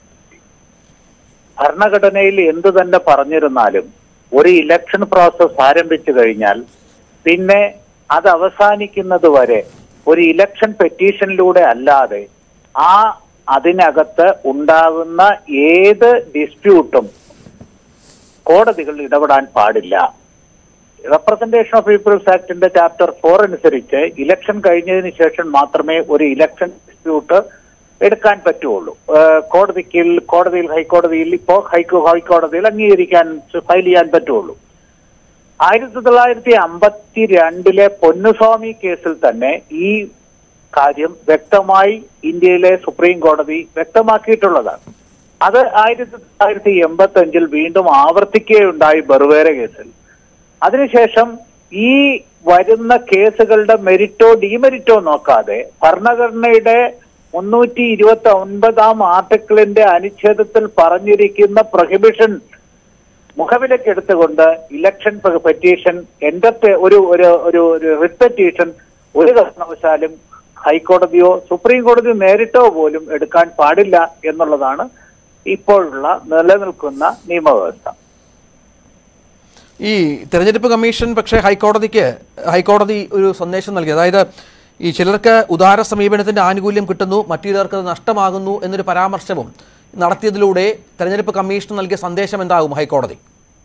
ഭരണഘടനയിൽ എന്ത് തന്നെ പറഞ്ഞിരുന്നാലും ഒരു ഇലക്ഷൻ പ്രോസസ് ആരംഭിച്ചു കഴിഞ്ഞാൽ പിന്നെ അത് അവസാനിക്കുന്നത് വരെ ഒരു ഇലക്ഷൻ പെറ്റീഷനിലൂടെ അല്ലാതെ ആ അതിനകത്ത് ഉണ്ടാകുന്ന ഏത് ഡിസ്പ്യൂട്ടും കോടതികൾ ഇടപെടാൻ പാടില്ല റെപ്രസെന്റേഷൻ ഓഫ് പീപ്പിൾസ് ആക്ടിന്റെ ചാപ്റ്റർ ഫോർ അനുസരിച്ച് ഇലക്ഷൻ കഴിഞ്ഞതിന് ശേഷം മാത്രമേ ഒരു ഇലക്ഷൻ ഡിസ്പ്യൂട്ട് എടുക്കാൻ പറ്റുള്ളൂ ഏഹ് കോടതിക്ക് കോടതിയിൽ ഹൈക്കോടതിയിൽ ഇപ്പോ ഹൈക്കോ ഹൈക്കോടതിയിൽ അംഗീകരിക്കാൻ ഫയൽ ചെയ്യാൻ പറ്റുള്ളൂ ആയിരത്തി തൊള്ളായിരത്തി അമ്പത്തി രണ്ടിലെ പൊന്നുസ്വാമി കേസിൽ തന്നെ ഈ കാര്യം വ്യക്തമായി ഇന്ത്യയിലെ സുപ്രീം കോടതി വ്യക്തമാക്കിയിട്ടുള്ളതാണ് അത് ആയിരത്തി തൊള്ളായിരത്തി എൺപത്തി അഞ്ചിൽ വീണ്ടും ആവർത്തിക്കുകയുണ്ടായി ബറുവേര കേസിൽ അതിനുശേഷം ഈ വരുന്ന കേസുകളുടെ മെരിറ്റോ ഡിമെരിറ്റോ നോക്കാതെ ഭരണഘടനയുടെ മുന്നൂറ്റി ഇരുപത്തി ഒൻപതാം ആർട്ടിക്കിളിന്റെ അനുച്ഛേദത്തിൽ പറഞ്ഞിരിക്കുന്ന പ്രൊഹിബിഷൻ മുഖവിലേക്ക് എടുത്തുകൊണ്ട് ഇലക്ഷൻ പെറ്റീഷൻ എന്റെ ഒരു ഒരു ഒരു ഒരു റിട്ട് പെറ്റീഷൻ ഒരു കാരണവശാലും ഹൈക്കോടതിയോ സുപ്രീം കോടതിയോ നേരിട്ടോ പോലും എടുക്കാൻ പാടില്ല എന്നുള്ളതാണ് ഇപ്പോഴുള്ള നിലനിൽക്കുന്ന നിയമവ്യവസ്ഥ ഈ തെരഞ്ഞെടുപ്പ് കമ്മീഷൻ പക്ഷേ ഹൈക്കോടതിക്ക് ഹൈക്കോടതി ഒരു സന്ദേശം നൽകി അതായത് ഈ ചിലർക്ക് ഉദാര സമീപനത്തിന്റെ ആനുകൂല്യം കിട്ടുന്നു മറ്റു ചിലർക്ക് അത് നഷ്ടമാകുന്നു എന്നൊരു പരാമർശവും നടത്തിയതിലൂടെ തെരഞ്ഞെടുപ്പ് കമ്മീഷൻ നൽകിയ സന്ദേശം എന്താകും ഹൈക്കോടതി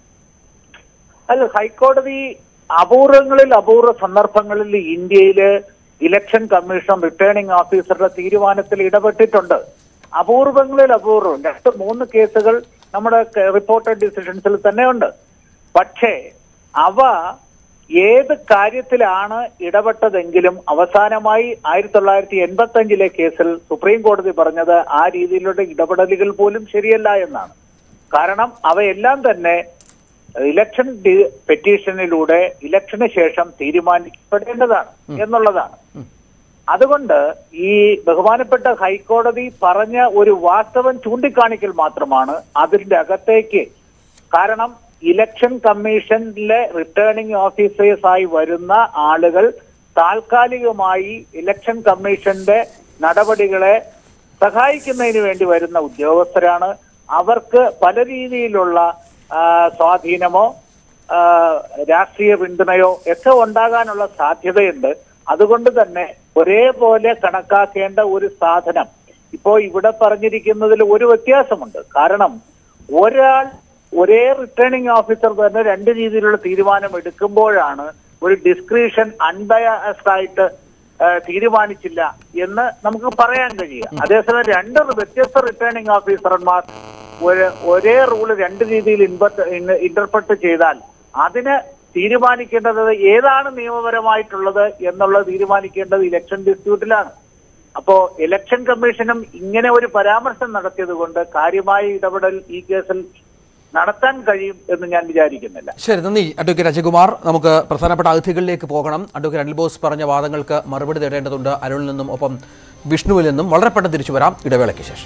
അല്ല ഹൈക്കോടതി അപൂർവങ്ങളിൽ അപൂർവ സന്ദർഭങ്ങളിൽ ഇന്ത്യയില് ഇലക്ഷൻ കമ്മീഷൻ റിട്ടേണിംഗ് ഓഫീസറുടെ തീരുമാനത്തിൽ ഇടപെട്ടിട്ടുണ്ട് അപൂർവങ്ങളിൽ അപൂർവം രണ്ട് മൂന്ന് കേസുകൾ നമ്മുടെ റിപ്പോർട്ടഡ് ഡിസിഷൻസിൽ തന്നെ ഉണ്ട് പക്ഷേ അവ ഏത് കാര്യത്തിലാണ് ഇടപെട്ടതെങ്കിലും അവസാനമായി ആയിരത്തി തൊള്ളായിരത്തി എൺപത്തി അഞ്ചിലെ കേസിൽ സുപ്രീം കോടതി പറഞ്ഞത് ആ രീതിയിലുള്ള ഇടപെടലുകൾ പോലും ശരിയല്ല എന്നാണ് കാരണം അവയെല്ലാം തന്നെ ഇലക്ഷൻ ഡി- പെറ്റീഷനിലൂടെ ഇലക്ഷന് ശേഷം തീരുമാനിക്കപ്പെടേണ്ടതാണ് എന്നുള്ളതാണ് അതുകൊണ്ട് ഈ ബഹുമാനപ്പെട്ട ഹൈക്കോടതി പറഞ്ഞ ഒരു വാസ്തവം ചൂണ്ടിക്കാണിക്കൽ മാത്രമാണ് അതിന്റെ അകത്തേക്ക് കാരണം ഇലക്ഷൻ കമ്മീഷനിലെ റിട്ടേണിംഗ് ഓഫീസേഴ്സ് ആയി വരുന്ന ആളുകൾ താൽക്കാലികമായി ഇലക്ഷൻ കമ്മീഷന്റെ നടപടികളെ സഹായിക്കുന്നതിന് വേണ്ടി വരുന്ന ഉദ്യോഗസ്ഥരാണ് അവർക്ക് പല രീതിയിലുള്ള ആ, സ്വാധീനമോ ആ, രാഷ്ട്രീയ പിന്തുണയോ ഒക്കെ ഉണ്ടാകാനുള്ള സാധ്യതയുണ്ട് അതുകൊണ്ട് തന്നെ ഒരേപോലെ കണക്കാക്കേണ്ട ഒരു സാധനം ഇപ്പോ ഇവിടെ പറഞ്ഞിരിക്കുന്നതിൽ ഒരു വ്യത്യാസമുണ്ട് കാരണം ഒരാൾ ഒരേ റിട്ടേണിംഗ് ഓഫീസർ തന്നെ രണ്ട് രീതിയിലുള്ള തീരുമാനം എടുക്കുമ്പോഴാണ് ഒരു ഡിസ്ക്രിഷൻ അൺബയാസ്ഡ് ആയിട്ട് ആ, തീരുമാനിച്ചില്ല എന്ന് നമുക്ക് പറയാൻ കഴിയുക അതേസമയം രണ്ട് വ്യത്യസ്ത റിട്ടേണിംഗ് ഓഫീസർമാർ ഒരു ഒരേ റൂള് രണ്ട് രീതിയിൽ ഇന്റർപ്രറ്റ് ചെയ്താൽ അതിന് തീരുമാനിക്കേണ്ടത് ഏതാണ് നിയമപരമായിട്ടുള്ളത് എന്നുള്ളത് തീരുമാനിക്കേണ്ടത് ഇലക്ഷൻ ഡിസ്പ്യൂട്ടിലാണ് അപ്പോ ഇലക്ഷൻ കമ്മീഷനും ഇങ്ങനെ ഒരു പരാമർശം നടത്തിയത് കൊണ്ട് കാര്യമായ ഇടപെടൽ ഈ കേസിൽ നടത്താൻ കഴിയും എന്ന് ഞാൻ വിചാരിക്കുന്നില്ല ശരി നന്ദി അഡ്വക്കേറ്റ് അജയകുമാർ നമുക്ക് പ്രധാനപ്പെട്ട അതിഥികളിലേക്ക് പോകണം അഡ്വക്കേറ്റ് അനിൽ ബോസ് പറഞ്ഞ വാദങ്ങൾക്ക് മറുപടി തേടേണ്ടതുണ്ട് അരുണിൽ നിന്നും ഒപ്പം വിഷ്ണുവിൽ നിന്നും വളരെ പെട്ടെന്ന് തിരിച്ചു വരാം ഇടവേളയ്ക്ക് ശേഷം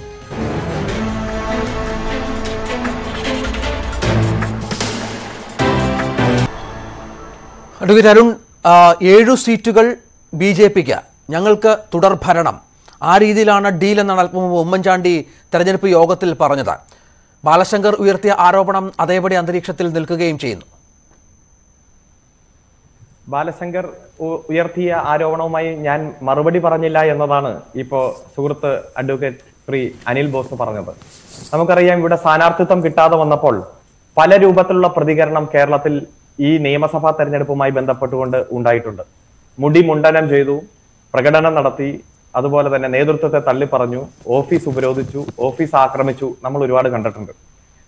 അഡ്വക്കേറ്റ് അരുൺ ആ, ഏഴു സീറ്റുകൾ ബി ജെ പിക്ക് ഞങ്ങൾക്ക് തുടർ ഭരണം ആ രീതിയിലാണ് ഡീൽ എന്നാണ് അല്പം മുമ്പ് ഉമ്മൻചാണ്ടി തെരഞ്ഞെടുപ്പ് യോഗത്തിൽ പറഞ്ഞത് ബാലശങ്കർ ഉയർത്തിയ ആരോപണം അതേപടി അന്തരീക്ഷത്തിൽ നിൽക്കുകയും ചെയ്യുന്നു ബാലശങ്കർ ഉ- ഉയർത്തിയ ആരോപണവുമായി ഞാൻ മറുപടി പറഞ്ഞില്ല എന്നതാണ് ഇപ്പോ സുഹൃത്ത് അഡ്വക്കേറ്റ് ശ്രീ അനിൽ ബോസ് പറഞ്ഞത് നമുക്കറിയാം ഇവിടെ സ്ഥാനാർത്ഥിത്വം കിട്ടാതെ വന്നപ്പോൾ പല രൂപത്തിലുള്ള പ്രതികരണം കേരളത്തിൽ ഈ നിയമസഭാ തെരഞ്ഞെടുപ്പുമായി ബന്ധപ്പെട്ടുകൊണ്ട് ഉണ്ടായിട്ടുണ്ട് മുടി മുണ്ടനം ചെയ്തു പ്രകടനം നടത്തി അതുപോലെ തന്നെ നേതൃത്വത്തെ തള്ളിപ്പറഞ്ഞു ഓഫീസ് ഉപരോധിച്ചു ഓഫീസ് ആക്രമിച്ചു നമ്മൾ ഒരുപാട് കണ്ടിട്ടുണ്ട്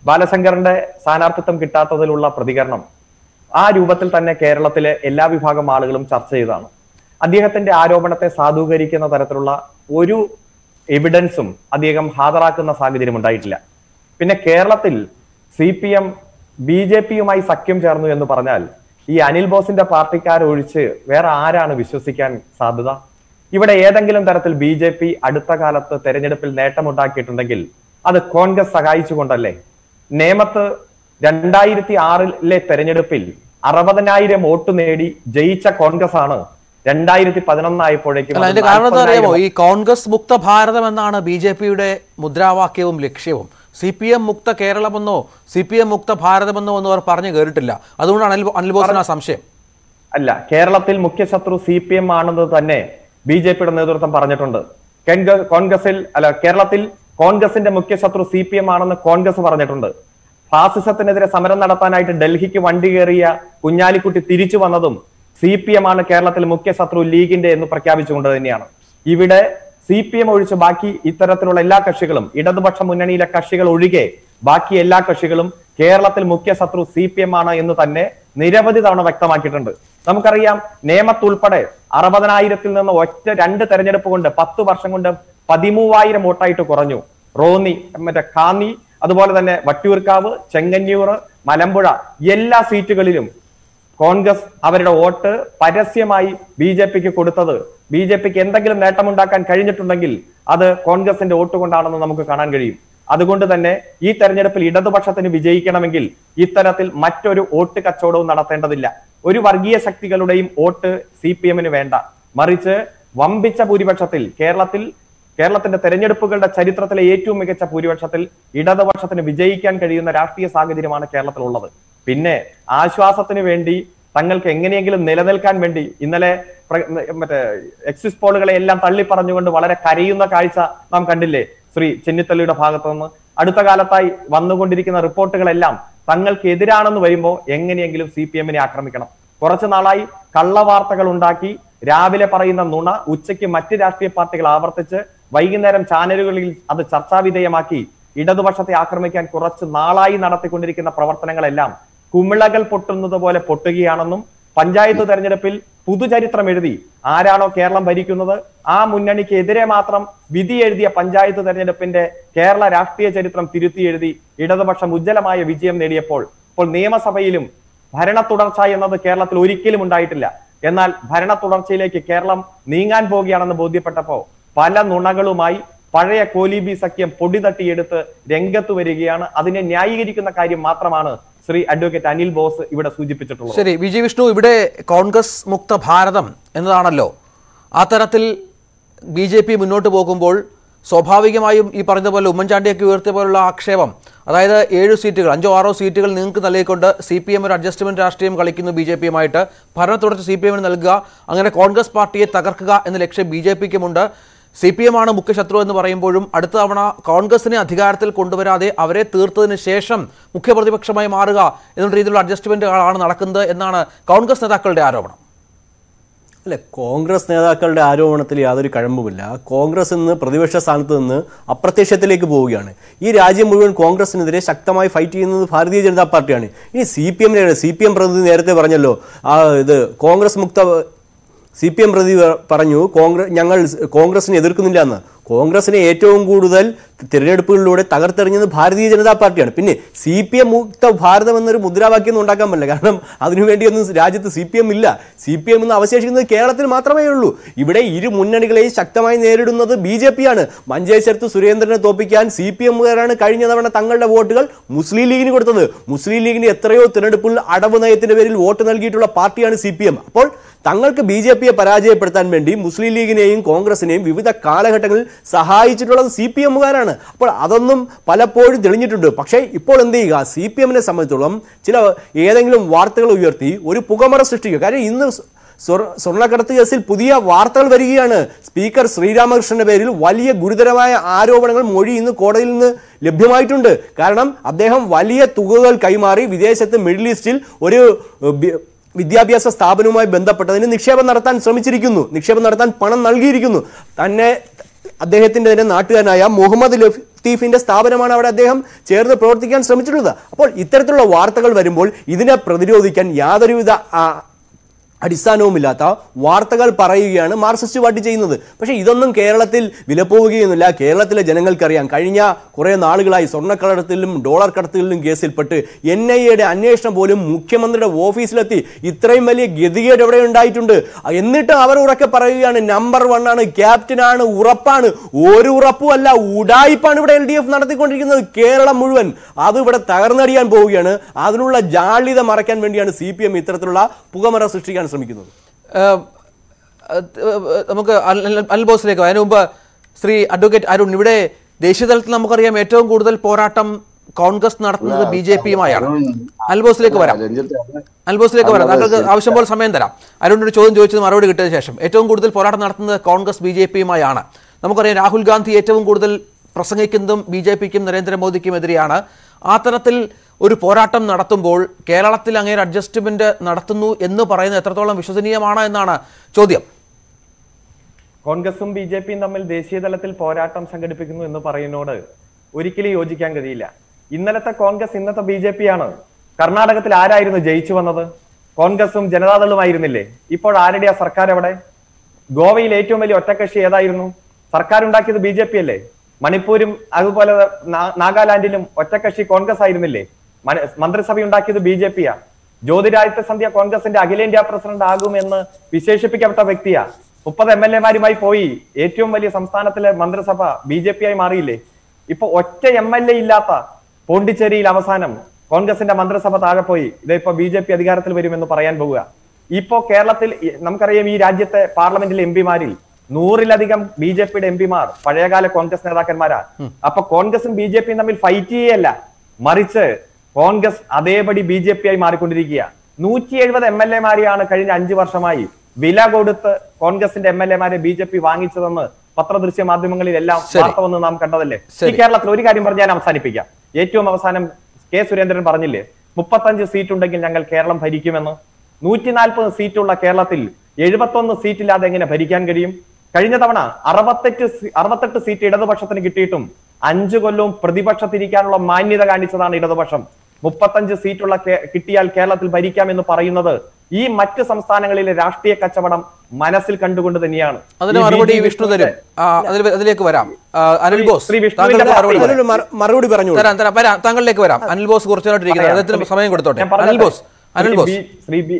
ബാലശങ്കറിന്റെ സ്ഥാനാർത്ഥിത്വം കിട്ടാത്തതിലുള്ള പ്രതികരണം ആ രൂപത്തിൽ തന്നെ കേരളത്തിലെ എല്ലാ വിഭാഗം ആളുകളും ചർച്ച ചെയ്തതാണ് അദ്ദേഹത്തിന്റെ ആരോപണത്തെ സാധൂകരിക്കുന്ന തരത്തിലുള്ള ഒരു എവിഡൻസും അദ്ദേഹം ഹാജരാക്കുന്ന സാഹചര്യം ഉണ്ടായിട്ടില്ല പിന്നെ കേരളത്തിൽ C P M B J പിയുമായി സഖ്യം ചേർന്നു എന്ന് പറഞ്ഞാൽ ഈ അനിൽ ബോസിന്റെ പാർട്ടിക്കാരൊഴിച്ച് വേറെ ആരാണ് വിശ്വസിക്കാൻ സാധ്യത ഇവിടെ ഏതെങ്കിലും തരത്തിൽ ബി ജെ പി അടുത്ത കാലത്ത് തെരഞ്ഞെടുപ്പിൽ നേട്ടമുണ്ടാക്കിയിട്ടുണ്ടെങ്കിൽ അത് കോൺഗ്രസ് സഹായിച്ചുകൊണ്ടല്ലേ നേമത്ത് രണ്ടായിരത്തി ആറിലെ തെരഞ്ഞെടുപ്പിൽ അറുപതിനായിരം വോട്ട് നേടി ജയിച്ച കോൺഗ്രസ് ആണ് രണ്ടായിരത്തി പതിനൊന്നായപ്പോഴേക്കും അല്ല അതിന്റെ കാരണം എന്താ അറിയാമോ ഈ കോൺഗ്രസ് മുക്ത ഭാരതം എന്നാണ് ബി ജെ പിയുടെ മുദ്രാവാക്യവും ലക്ഷ്യവും സി പി എം മുക്ത കേരളമെന്നോ സി പി എം മുക്ത ഭാരതമെന്നോ ഒന്നും അവർ പറഞ്ഞു കേട്ടിട്ടില്ല അതുകൊണ്ടാണ് അനിൽ അനിൽ ബോസിന് ആ സംശയം അല്ല കേരളത്തിൽ മുഖ്യ ശത്രു സി പി എം ആണെന്ന് തന്നെ ബി ജെ പിയുടെ നേതൃത്വം പറഞ്ഞിട്ടുണ്ട് കേന്ദ്ര- കോൺഗ്രസിൽ അല്ല കേരളത്തിൽ കോൺഗ്രസിന്റെ മുഖ്യ ശത്രു സി പി എം ആണെന്ന് കോൺഗ്രസ് പറഞ്ഞിട്ടുണ്ട് ഫാസിസത്തിനെതിരെ സമരം നടത്താനായിട്ട് ഡൽഹിക്ക് വണ്ടി കയറിയ കുഞ്ഞാലിക്കുട്ടി തിരിച്ചു വന്നതും സി പി എം ആണ് കേരളത്തിൽ മുഖ്യ ശത്രു ലീഗിന്റെ എന്ന് പ്രഖ്യാപിച്ചുകൊണ്ട് തന്നെയാണ് ഇവിടെ സി പി എം ഒഴിച്ച് ബാക്കി ഇത്തരത്തിലുള്ള എല്ലാ കക്ഷികളും ഇടതുപക്ഷ മുന്നണിയിലെ കക്ഷികൾ ഒഴികെ ബാക്കി എല്ലാ കക്ഷികളും കേരളത്തിൽ മുഖ്യ ശത്രു സി പി എം ആണ് എന്ന് തന്നെ നിരവധി തവണ വ്യക്തമാക്കിയിട്ടുണ്ട് നമുക്കറിയാം നേമത്തുൾപ്പെടെ അറുപതിനായിരത്തിൽ നിന്ന് ഒറ്റ രണ്ട് തെരഞ്ഞെടുപ്പ് കൊണ്ട് പത്ത് വർഷം കൊണ്ട് പതിമൂവായിരം വോട്ടായിട്ട് കുറഞ്ഞു റോന്നി മറ്റേ ഖാന്നി അതുപോലെ തന്നെ വട്ടിയൂർക്കാവ് ചെങ്ങന്നൂർ മലമ്പുഴ എല്ലാ സീറ്റുകളിലും കോൺഗ്രസ് അവരുടെ വോട്ട് പരസ്യമായി ബി ജെ പിക്ക് കൊടുത്തത് ബി ജെ പിക്ക് എന്തെങ്കിലും നേട്ടമുണ്ടാക്കാൻ കഴിഞ്ഞിട്ടുണ്ടെങ്കിൽ അത് കോൺഗ്രസിന്റെ വോട്ട് കൊണ്ടാണെന്ന് നമുക്ക് കാണാൻ കഴിയും അതുകൊണ്ട് തന്നെ ഈ തെരഞ്ഞെടുപ്പിൽ ഇടതുപക്ഷത്തിന് വിജയിക്കണമെങ്കിൽ ഇത്തരത്തിൽ മറ്റൊരു വോട്ട് കച്ചവടവും നടത്തേണ്ടതില്ല ഒരു വർഗീയ ശക്തികളുടെയും വോട്ട് സി പി എമ്മിന് വേണ്ട മറിച്ച് വമ്പിച്ച ഭൂരിപക്ഷത്തിൽ കേരളത്തിൽ കേരളത്തിന്റെ തെരഞ്ഞെടുപ്പുകളുടെ ചരിത്രത്തിലെ ഏറ്റവും മികച്ച ഭൂരിപക്ഷത്തിൽ ഇടതുപക്ഷത്തിന് വിജയിക്കാൻ കഴിയുന്ന രാഷ്ട്രീയ സാഹചര്യമാണ് കേരളത്തിലുള്ളത് പിന്നെ ആശ്വാസത്തിന് വേണ്ടി തങ്ങൾക്ക് എങ്ങനെയെങ്കിലും നിലനിൽക്കാൻ വേണ്ടി ഇന്നലെ പ്ര- മറ്റേ എക്സിസ് പോളുകളെ എല്ലാം തള്ളി പറഞ്ഞുകൊണ്ട് വളരെ കരയുന്ന കാഴ്ച നാം കണ്ടില്ലേ ശ്രീ ചെന്നിത്തലയുടെ ഭാഗത്തു നിന്ന് അടുത്ത കാലത്തായി വന്നുകൊണ്ടിരിക്കുന്ന റിപ്പോർട്ടുകളെല്ലാം തങ്ങൾക്ക് എതിരാണെന്ന് വരുമ്പോൾ എങ്ങനെയെങ്കിലും സി പി എമ്മിനെ ആക്രമിക്കണം കുറച്ചു നാളായി കള്ളവാർത്തകൾ ഉണ്ടാക്കി രാവിലെ പറയുന്ന നുണ ഉച്ചയ്ക്ക് മറ്റ് രാഷ്ട്രീയ പാർട്ടികൾ ആവർത്തിച്ച് വൈകുന്നേരം ചാനലുകളിൽ അത് ചർച്ചാവിധേയമാക്കി ഇടതുപക്ഷത്തെ ആക്രമിക്കാൻ കുറച്ച് നാളായി നടത്തിക്കൊണ്ടിരിക്കുന്ന പ്രവർത്തനങ്ങളെല്ലാം കുമിളകൾ പൊട്ടുന്നത് പോലെ പൊട്ടുകയാണെന്നും പഞ്ചായത്ത് തെരഞ്ഞെടുപ്പിൽ പുതുചരിത്രം എഴുതി ആരാണോ കേരളം ഭരിക്കുന്നത് ആ മുന്നണിക്ക് എതിരെ മാത്രം വിധി എഴുതിയ പഞ്ചായത്ത് തെരഞ്ഞെടുപ്പിന്റെ കേരള രാഷ്ട്രീയ ചരിത്രം തിരുത്തി എഴുതി ഇടതുപക്ഷം ഉജ്ജ്വലമായ വിജയം നേടിയപ്പോൾ ഇപ്പോൾ നിയമസഭയിലും ഭരണ തുടർച്ച എന്നത് കേരളത്തിൽ ഒരിക്കലും ഉണ്ടായിട്ടില്ല എന്നാൽ ഭരണ തുടർച്ചയിലേക്ക് കേരളം നീങ്ങാൻ പോവുകയാണെന്ന് ബോധ്യപ്പെട്ടപ്പോ പല നുണകളുമായി പഴയ കോലീബി സഖ്യം പൊടി തട്ടിയെടുത്ത് രംഗത്ത് വരികയാണ് അതിനെ ന്യായീകരിക്കുന്ന കാര്യം മാത്രമാണ് ശ്രീ അഡ്വക്കേറ്റ് അനിൽ ബോസ് ഇവിടെ സൂചിപ്പിച്ചിട്ടുള്ളത് ശരി വിജയ് വിഷ്ണു ഇവിടെ കോൺഗ്രസ് മുക്ത ഭാരതം എന്നതാണല്ലോ ആ തരത്തിൽ ബി ജെ പി മുന്നോട്ട് പോകുമ്പോൾ സ്വാഭാവികമായും ഈ പറഞ്ഞതുപോലെ ഉമ്മൻചാണ്ടിയൊക്കെ ഉയർത്തിയ പോലുള്ള ആക്ഷേപം അതായത് ഏഴ് സീറ്റുകൾ അഞ്ചോ ആറോ സീറ്റുകൾ നിങ്ങൾക്ക് നൽകിക്കൊണ്ട് സി പി എം ഒരു അഡ്ജസ്റ്റ്മെന്റ് രാഷ്ട്രീയം കളിക്കുന്നു ബി ജെ പിയുമായിട്ട് ഭരണ തുടർച്ച സി പി എമ്മിന് നൽകുക അങ്ങനെ കോൺഗ്രസ് പാർട്ടിയെ തകർക്കുക എന്ന ലക്ഷ്യം ബി ജെ പിക്കുമുണ്ട് സി പി എം ആണ് മുഖ്യശത്രു എന്ന് പറയുമ്പോഴും അടുത്ത തവണ കോൺഗ്രസിനെ അധികാരത്തിൽ കൊണ്ടുവരാതെ അവരെ തീർത്തതിന് ശേഷം മുഖ്യപ്രതിപക്ഷമായി മാറുക എന്നുള്ള രീതിയിലുള്ള അഡ്ജസ്റ്റ്മെന്റുകളാണ് നടക്കുന്നത് എന്നാണ് കോൺഗ്രസ് നേതാക്കളുടെ ആരോപണം അല്ല കോൺഗ്രസ് നേതാക്കളുടെ ആരോപണത്തിൽ യാതൊരു കഴമ്പുമില്ല കോൺഗ്രസ് ഇന്ന് പ്രതിപക്ഷ സ്ഥാനത്ത് നിന്ന് അപ്രത്യക്ഷത്തിലേക്ക് പോവുകയാണ് ഈ രാജ്യം മുഴുവൻ കോൺഗ്രസിനെതിരെ ശക്തമായി ഫൈറ്റ് ചെയ്യുന്നത് ഭാരതീയ ജനതാ പാർട്ടിയാണ് ഇനി സി പി എമ്മിനെ സി പി എം പ്രതിനിധി നേരത്തെ പറഞ്ഞല്ലോ ആ ഇത് കോൺഗ്രസ് മുക്ത സി പി എം പ്രതി പറഞ്ഞു കോൺഗ്രസ് ഞങ്ങൾ കോൺഗ്രസിനെ എതിർക്കുന്നില്ല എന്ന് കോൺഗ്രസിനെ ഏറ്റവും കൂടുതൽ തിരഞ്ഞെടുപ്പുകളിലൂടെ തകർത്തെറിഞ്ഞത് ഭാരതീയ ജനതാ പാർട്ടിയാണ് പിന്നെ സി പി എം മുക്ത ഭാരതം എന്നൊരു മുദ്രാവാക്യം ഒന്നും ഉണ്ടാക്കാൻ പറ്റില്ല കാരണം അതിനുവേണ്ടിയൊന്നും രാജ്യത്ത് സി പി എം ഇല്ല സി പി എം എന്ന് അവശേഷിക്കുന്നത് കേരളത്തിൽ മാത്രമേ ഉള്ളൂ ഇവിടെ ഇരു മുന്നണികളെയും ശക്തമായി നേരിടുന്നത് ബി ജെ പി ആണ് മഞ്ചേശ്വരത്ത് സുരേന്ദ്രനെ തോപ്പിക്കാൻ സി പി എമ്മുകാരാണ് കഴിഞ്ഞ തവണ തങ്ങളുടെ വോട്ടുകൾ മുസ്ലിം ലീഗിന് കൊടുത്തത് മുസ്ലിം ലീഗിന് എത്രയോ തിരഞ്ഞെടുപ്പിൽ അടവ് നയത്തിന്റെ പേരിൽ വോട്ട് നൽകിയിട്ടുള്ള പാർട്ടിയാണ് സി പി എം അപ്പോൾ തങ്ങൾക്ക് ബി ജെ പിയെ പരാജയപ്പെടുത്താൻ വേണ്ടി മുസ്ലിം ലീഗിനെയും കോൺഗ്രസിനെയും വിവിധ കാലഘട്ടങ്ങളിൽ സഹായിച്ചിട്ടുള്ളത് സി പി എമ്മുകാരാണ് അപ്പോൾ അതൊന്നും പലപ്പോഴും തെളിഞ്ഞിട്ടുണ്ട് പക്ഷേ ഇപ്പോൾ എന്ത് ചെയ്യുക സി പി എമ്മിനെ സംബന്ധിച്ചോളം ചില ഏതെങ്കിലും വാർത്തകൾ ഉയർത്തി ഒരു പുകമറ സൃഷ്ടിക്കുക കാര്യം ഇന്ന് സ്വർ- സ്വർണ്ണക്കടത്ത് കേസിൽ പുതിയ വാർത്തകൾ വരികയാണ് സ്പീക്കർ ശ്രീരാമകൃഷ്ണന്റെ പേരിൽ വലിയ ഗുരുതരമായ ആരോപണങ്ങൾ മൊഴി ഇന്ന് കോടതിയിൽ നിന്ന് ലഭ്യമായിട്ടുണ്ട് കാരണം അദ്ദേഹം വലിയ തുകകൾ കൈമാറി വിദേശത്ത് മിഡിൽ ഈസ്റ്റിൽ ഒരു ഏഹ്, ബി- വിദ്യാഭ്യാസ സ്ഥാപനവുമായി ബന്ധപ്പെട്ടതിന് നിക്ഷേപം നടത്താൻ ശ്രമിച്ചിരിക്കുന്നു നിക്ഷേപം നടത്താൻ പണം നൽകിയിരിക്കുന്നു തന്നെ അദ്ദേഹത്തിന്റെ തന്നെ നാട്ടുകാരനായ മുഹമ്മദ് ലഫ് ലത്തീഫിന്റെ സ്ഥാപനമാണ് അവിടെ അദ്ദേഹം ചേർന്ന് പ്രവർത്തിക്കാൻ ശ്രമിച്ചിട്ടുള്ളത് അപ്പോൾ ഇത്തരത്തിലുള്ള വാർത്തകൾ വരുമ്പോൾ ഇതിനെ പ്രതിരോധിക്കാൻ യാതൊരുവിധ ആ, അടിസ്ഥാനവുമില്ലാത്ത വാർത്തകൾ പറയുകയാണ് മാർക്സിസ്റ്റ് പാർട്ടി ചെയ്യുന്നത് പക്ഷേ ഇതൊന്നും കേരളത്തിൽ വിലപ്പോവുകയൊന്നുമില്ല കേരളത്തിലെ ജനങ്ങൾക്കറിയാം കഴിഞ്ഞ കുറേ നാളുകളായി സ്വർണ്ണക്കടത്തിലും ഡോളർ കടത്തിലും കേസിൽപ്പെട്ട് എൻ ഐ എയുടെ അന്വേഷണം പോലും മുഖ്യമന്ത്രിയുടെ ഓഫീസിലെത്തി ഇത്രയും വലിയ ഗതികേട് എവിടെ ഉണ്ടായിട്ടുണ്ട് എന്നിട്ട് അവർ ഉറക്കെ പറയുകയാണ് നമ്പർ വൺ ആണ് ക്യാപ്റ്റനാണ് ഉറപ്പാണ് ഒരു ഉറപ്പുമല്ല ഉടായിപ്പാണ് ഇവിടെ എൽ ഡി എഫ് നടത്തിക്കൊണ്ടിരിക്കുന്നത് കേരളം മുഴുവൻ അത് ഇവിടെ തകർന്നടിയാൻ പോവുകയാണ് അതിനുള്ള ജാള്യത മറയ്ക്കാൻ വേണ്ടിയാണ് സി പി എം ഇത്തരത്തിലുള്ള പുകമറ സൃഷ്ടിക്കാൻ ശ്രമിക്കുന്നത് ഏഹ്, ഏഹ്, നമുക്ക് അൽ- അൽ- അൽ ബോസിലേക്ക് അതിനു മുമ്പ് ശ്രീ അഡ്വക്കേറ്റ് അരുൺ ഇവിടെ ദേശീയ തലത്തിൽ നമുക്കറിയാം ഏറ്റവും കൂടുതൽ പോരാട്ടം കോൺഗ്രസ് നടത്തുന്നത് ബി ജെ പിയുമായാണ് അൽബോസിലേക്ക് വരാം രഞ്ജിത്ത് അത് അൽബോസിലേക്ക് വരാം അല്ലാതെ താങ്കൾക്ക് ആവശ്യം പോലെ സമയം തരാം അരുണിന്റെ ഒരു ചോദ്യം ചോദിച്ചത് മറുപടി കിട്ടിയതിനു ശേഷം ഏറ്റവും കൂടുതൽ പോരാട്ടം നടത്തുന്നത് കോൺഗ്രസ് ബി ജെ പിയുമായാണ് നമുക്കറിയാം രാഹുൽ ഗാന്ധി ഏറ്റവും കൂടുതൽ പ്രസംഗിക്കുന്നതും ബി ജെ പിക്കും നരേന്ദ്രമോദിക്കും എതിരെയാണ് ആ തരത്തിൽ ഒരു പോരാട്ടം നടത്തുമ്പോൾ കേരളത്തിൽ അങ്ങനെ അഡ്ജസ്റ്റ്മെന്റ് നടത്തുന്നു എന്ന് പറയുന്നത് എത്രത്തോളം വിശ്വസനീയമാണ് എന്നാണ് ചോദ്യം കോൺഗ്രസും ബി ജെ പിയും തമ്മിൽ ദേശീയ തലത്തിൽ പോരാട്ടം സംഘടിപ്പിക്കുന്നു എന്ന് പറയുന്നോട് ഒരിക്കലും യോജിക്കാൻ കഴിയില്ല ഇന്നലത്തെ കോൺഗ്രസ് ഇന്നത്തെ ബി ജെ പി ആണ് കർണാടകത്തിൽ ആരായിരുന്നു ജയിച്ചു വന്നത് കോൺഗ്രസും ജനതാദളുമായിരുന്നില്ലേ ഇപ്പോൾ ആരുടെയാ സർക്കാർ എവിടെ ഗോവയിൽ ഏറ്റവും വലിയ ഒറ്റക്കക്ഷി ഏതായിരുന്നു സർക്കാർ ഉണ്ടാക്കിയത് ബി ജെ പി അല്ലേ മണിപ്പൂരും അതുപോലെ നാ- നാഗാലാൻഡിലും ഒറ്റക്കക്ഷി കോൺഗ്രസ് ആയിരുന്നില്ലേ മന- മന്ത്രിസഭ ഉണ്ടാക്കിയത് ബി ജെ പിയാ ജ്യോതിരാദിത്യ സന്ധ്യ കോൺഗ്രസിന്റെ അഖിലേന്ത്യാ പ്രസിഡന്റ് ആകുമെന്ന് വിശേഷിപ്പിക്കപ്പെട്ട വ്യക്തിയാ മുപ്പത് എം എൽ എമാരുമായി പോയി ഏറ്റവും വലിയ സംസ്ഥാനത്തിലെ മന്ത്രിസഭ ബി ജെ പി ആയി മാറിയില്ലേ ഇപ്പൊ ഒറ്റ എം എൽ എ ഇല്ലാത്ത പോണ്ടിച്ചേരിയിൽ അവസാനം കോൺഗ്രസിന്റെ മന്ത്രിസഭ താഴെ പോയി ഇതിപ്പോ ബി ജെ പി അധികാരത്തിൽ വരുമെന്ന് പറയാൻ പോവുക ഇപ്പോ കേരളത്തിൽ ഈ- നമുക്കറിയാം ഈ രാജ്യത്തെ പാർലമെന്റിലെ എം പിമാരിൽ നൂറിലധികം ബി ജെ പിയുടെ എം പിമാർ പഴയകാല കോൺഗ്രസ് നേതാക്കന്മാരാ അപ്പൊ കോൺഗ്രസും ബി ജെ പിയും തമ്മിൽ ഫൈറ്റ് ചെയ്യല്ല മറിച്ച് കോൺഗ്രസ് അതേപടി ബി ജെ പി ആയി മാറിക്കൊണ്ടിരിക്കുക നൂറ്റി എഴുപത് എം എൽ എമാരെയാണ് കഴിഞ്ഞ അഞ്ചു വർഷമായി വില കൊടുത്ത് കോൺഗ്രസിന്റെ എം എൽ എമാരെ ബി ജെ പി വാങ്ങിച്ചതെന്ന് പത്രദൃശ്യ മാധ്യമങ്ങളിൽ എല്ലാം ശരി. വാർത്ത വന്ന് നാം കണ്ടതല്ലേ ഈ ശരി. കേരളത്തിൽ ഒരു കാര്യം പറഞ്ഞ് ഞാൻ അവസാനിപ്പിക്കാം ഏറ്റവും അവസാനം കെ സുരേന്ദ്രൻ പറഞ്ഞില്ലേ മുപ്പത്തഞ്ച് സീറ്റ് ഉണ്ടെങ്കിൽ ഞങ്ങൾ കേരളം ഭരിക്കുമെന്ന് നൂറ്റി നാൽപ്പത് സീറ്റുള്ള കേരളത്തിൽ എഴുപത്തൊന്ന് സീറ്റില്ലാതെ എങ്ങനെ ഭരിക്കാൻ കഴിയും കഴിഞ്ഞ തവണ അറുപത്തെട്ട് സീ- അറുപത്തെട്ട് സീറ്റ് ഇടതുപക്ഷത്തിന് കിട്ടിയിട്ടും അഞ്ചു കൊല്ലവും പ്രതിപക്ഷത്തിരിക്കാനുള്ള മാന്യത കാണിച്ചതാണ് ഇടതുപക്ഷം മുപ്പത്തഞ്ച് സീറ്റുള്ള കേ- കിട്ടിയാൽ കേരളത്തിൽ ഭരിക്കാമെന്ന് പറയുന്നത് ഈ മറ്റ് സംസ്ഥാനങ്ങളിലെ രാഷ്ട്രീയ കച്ചവടം മനസ്സിൽ കണ്ടുകൊണ്ട് തന്നെയാണ് അതിന് ഈ മറുപടി BJP വിഷ്ണു തരും ആ, അതിൽ അതിലേക്ക് വരാം ആ, അനിൽ ബോസ് ശ്രീ വിഷ്ണുവിന്റെ താങ്കൾക്ക് മറുപടി പാർട്ടി- തരാം. അതിനൊരു മറു- മറുപടി പറഞ്ഞു തരാം തരാം വരാം താങ്കളിലേക്ക് വരാം അനിൽ ബോസ് കുറച്ചുകൊണ്ടിരിക്കുന്നത് പറയാം. അദ്ദേഹത്തിന് സമയം കൊടുത്തോട്ടെ ഞാൻ പറഞ്ഞോട്ടെ. അനിൽ ബോസ് അനിൽ ശ്രീ ബോസ് ബി- ശ്രീ ബി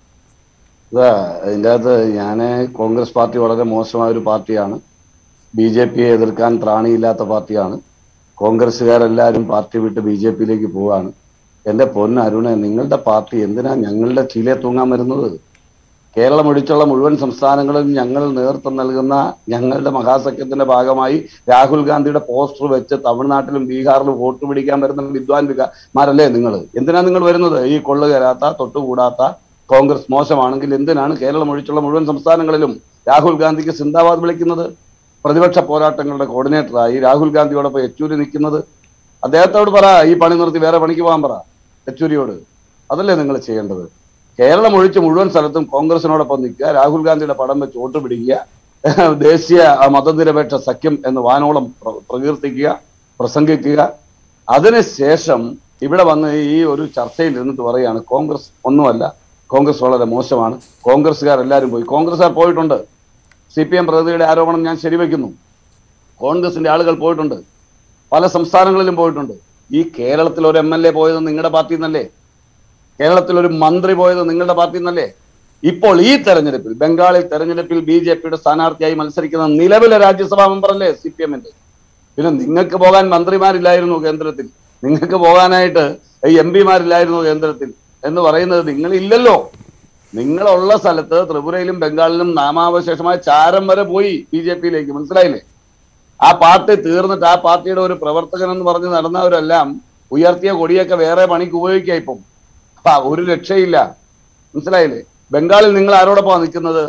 ഇതാ ഇതിൻ്റെ അകത്ത് ഞാൻ കോൺഗ്രസ് പാർട്ടി വളരെ മോശമായ ഒരു പാർട്ടിയാണ് ബി ജെ പിയെ എതിർക്കാൻ ത്രാണിയില്ലാത്ത പാർട്ടിയാണ് കോൺഗ്രസ്സുകാരെല്ലാവരും പാർട്ടി വിട്ട് ബി ജെ പിയിലേക്ക് പോവാണ് എന്റെ പൊന്ന അരുണെ നിങ്ങളുടെ പാർട്ടി എന്തിനാ ഞങ്ങളുടെ ചീലയെ തൂങ്ങാൻ വരുന്നത് കേരളം ഒഴിച്ചുള്ള മുഴുവൻ സംസ്ഥാനങ്ങളിലും ഞങ്ങൾ നേതൃത്വം നൽകുന്ന ഞങ്ങളുടെ മഹാസഖ്യത്തിന്റെ ഭാഗമായി രാഹുൽ ഗാന്ധിയുടെ പോസ്റ്റർ വെച്ച് തമിഴ്നാട്ടിലും ബീഹാറിലും വോട്ട് പിടിക്കാൻ വരുന്ന വിദ്വാൻ വികാരല്ലേ നിങ്ങൾ എന്തിനാ നിങ്ങൾ വരുന്നത് ഈ കൊള്ളുകരാത്ത തൊട്ടുകൂടാത്ത കോൺഗ്രസ് മോശമാണെങ്കിൽ എന്തിനാണ് കേരളം ഒഴിച്ചുള്ള മുഴുവൻ സംസ്ഥാനങ്ങളിലും രാഹുൽ ഗാന്ധിക്ക് സിന്ദാബാദ് വിളിക്കുന്നത് പ്രതിപക്ഷ പോരാട്ടങ്ങളുടെ കോർഡിനേറ്ററായി രാഹുൽ ഗാന്ധിയോടൊപ്പം യെച്ചൂരി നിൽക്കുന്നത് അദ്ദേഹത്തോട് പറ ഈ പണി നിർത്തി വേറെ പണിക്ക് പോകാൻ പറ യെച്ചൂരിയോട് അതല്ലേ നിങ്ങൾ ചെയ്യേണ്ടത് കേരളം ഒഴിച്ച് മുഴുവൻ സ്ഥലത്തും കോൺഗ്രസിനോടൊപ്പം നിൽക്കുക രാഹുൽ ഗാന്ധിയുടെ പടം വെച്ച് വോട്ട് പിടിക്കുക ദേശീയ ആ, മതനിരപേക്ഷ സഖ്യം എന്ന് വാനോളം പ്ര- പ്രകീർത്തിക്കുക പ്രസംഗിക്കുക അതിനുശേഷം ഇവിടെ വന്ന് ഈ ഒരു ചർച്ചയിൽ ഇരുന്നിട്ട് പറയാണ് കോൺഗ്രസ് ഒന്നുമല്ല കോൺഗ്രസ് വളരെ മോശമാണ് കോൺഗ്രസ്സുകാർ എല്ലാവരും പോയി കോൺഗ്രസ്സുകാർ പോയിട്ടുണ്ട് സി പി എം പ്രതിനിധിയുടെ ആരോപണം ഞാൻ ശരിവെക്കുന്നു കോൺഗ്രസിന്റെ ആളുകൾ പോയിട്ടുണ്ട് പല സംസ്ഥാനങ്ങളിലും പോയിട്ടുണ്ട് ഈ കേരളത്തിൽ ഒരു എം എൽ എ പോയത് നിങ്ങളുടെ പാർട്ടിയിൽ നിന്നല്ലേ കേരളത്തിൽ ഒരു മന്ത്രി പോയത് നിങ്ങളുടെ പാർട്ടിയിൽ നിന്നല്ലേ ഇപ്പോൾ ഈ തെരഞ്ഞെടുപ്പിൽ ബംഗാളിൽ തെരഞ്ഞെടുപ്പിൽ ബി ജെ പിയുടെ സ്ഥാനാർത്ഥിയായി മത്സരിക്കുന്ന നിലവിലെ രാജ്യസഭാ മെമ്പറല്ലേ സി പി എമ്മിന്റെ പിന്നെ നിങ്ങൾക്ക് പോകാൻ മന്ത്രിമാരില്ലായിരുന്നു കേന്ദ്രത്തിൽ നിങ്ങൾക്ക് പോകാനായിട്ട് എം പിമാരില്ലായിരുന്നു കേന്ദ്രത്തിൽ എന്ന് പറയുന്നത് നിങ്ങളില്ലല്ലോ നിങ്ങളുള്ള സ്ഥലത്ത് ത്രിപുരയിലും ബംഗാളിലും നാമാവശേഷമായ ചാരം വരെ പോയി ബി ജെ പിയിലേക്ക് മനസ്സിലായില്ലേ ആ പാർട്ടി തീർന്നിട്ട് ആ പാർട്ടിയുടെ ഒരു പ്രവർത്തകൻ എന്ന് പറഞ്ഞ് നടന്നവരെല്ലാം ഉയർത്തിയ കൊടിയൊക്കെ വേറെ പണിക്ക് ഉപയോഗിക്കുക ഇപ്പം അപ്പൊ ഒരു രക്ഷയില്ല മനസ്സിലായില്ലേ ബംഗാളിൽ നിങ്ങൾ ആരോടൊപ്പമാണ് നിൽക്കുന്നത്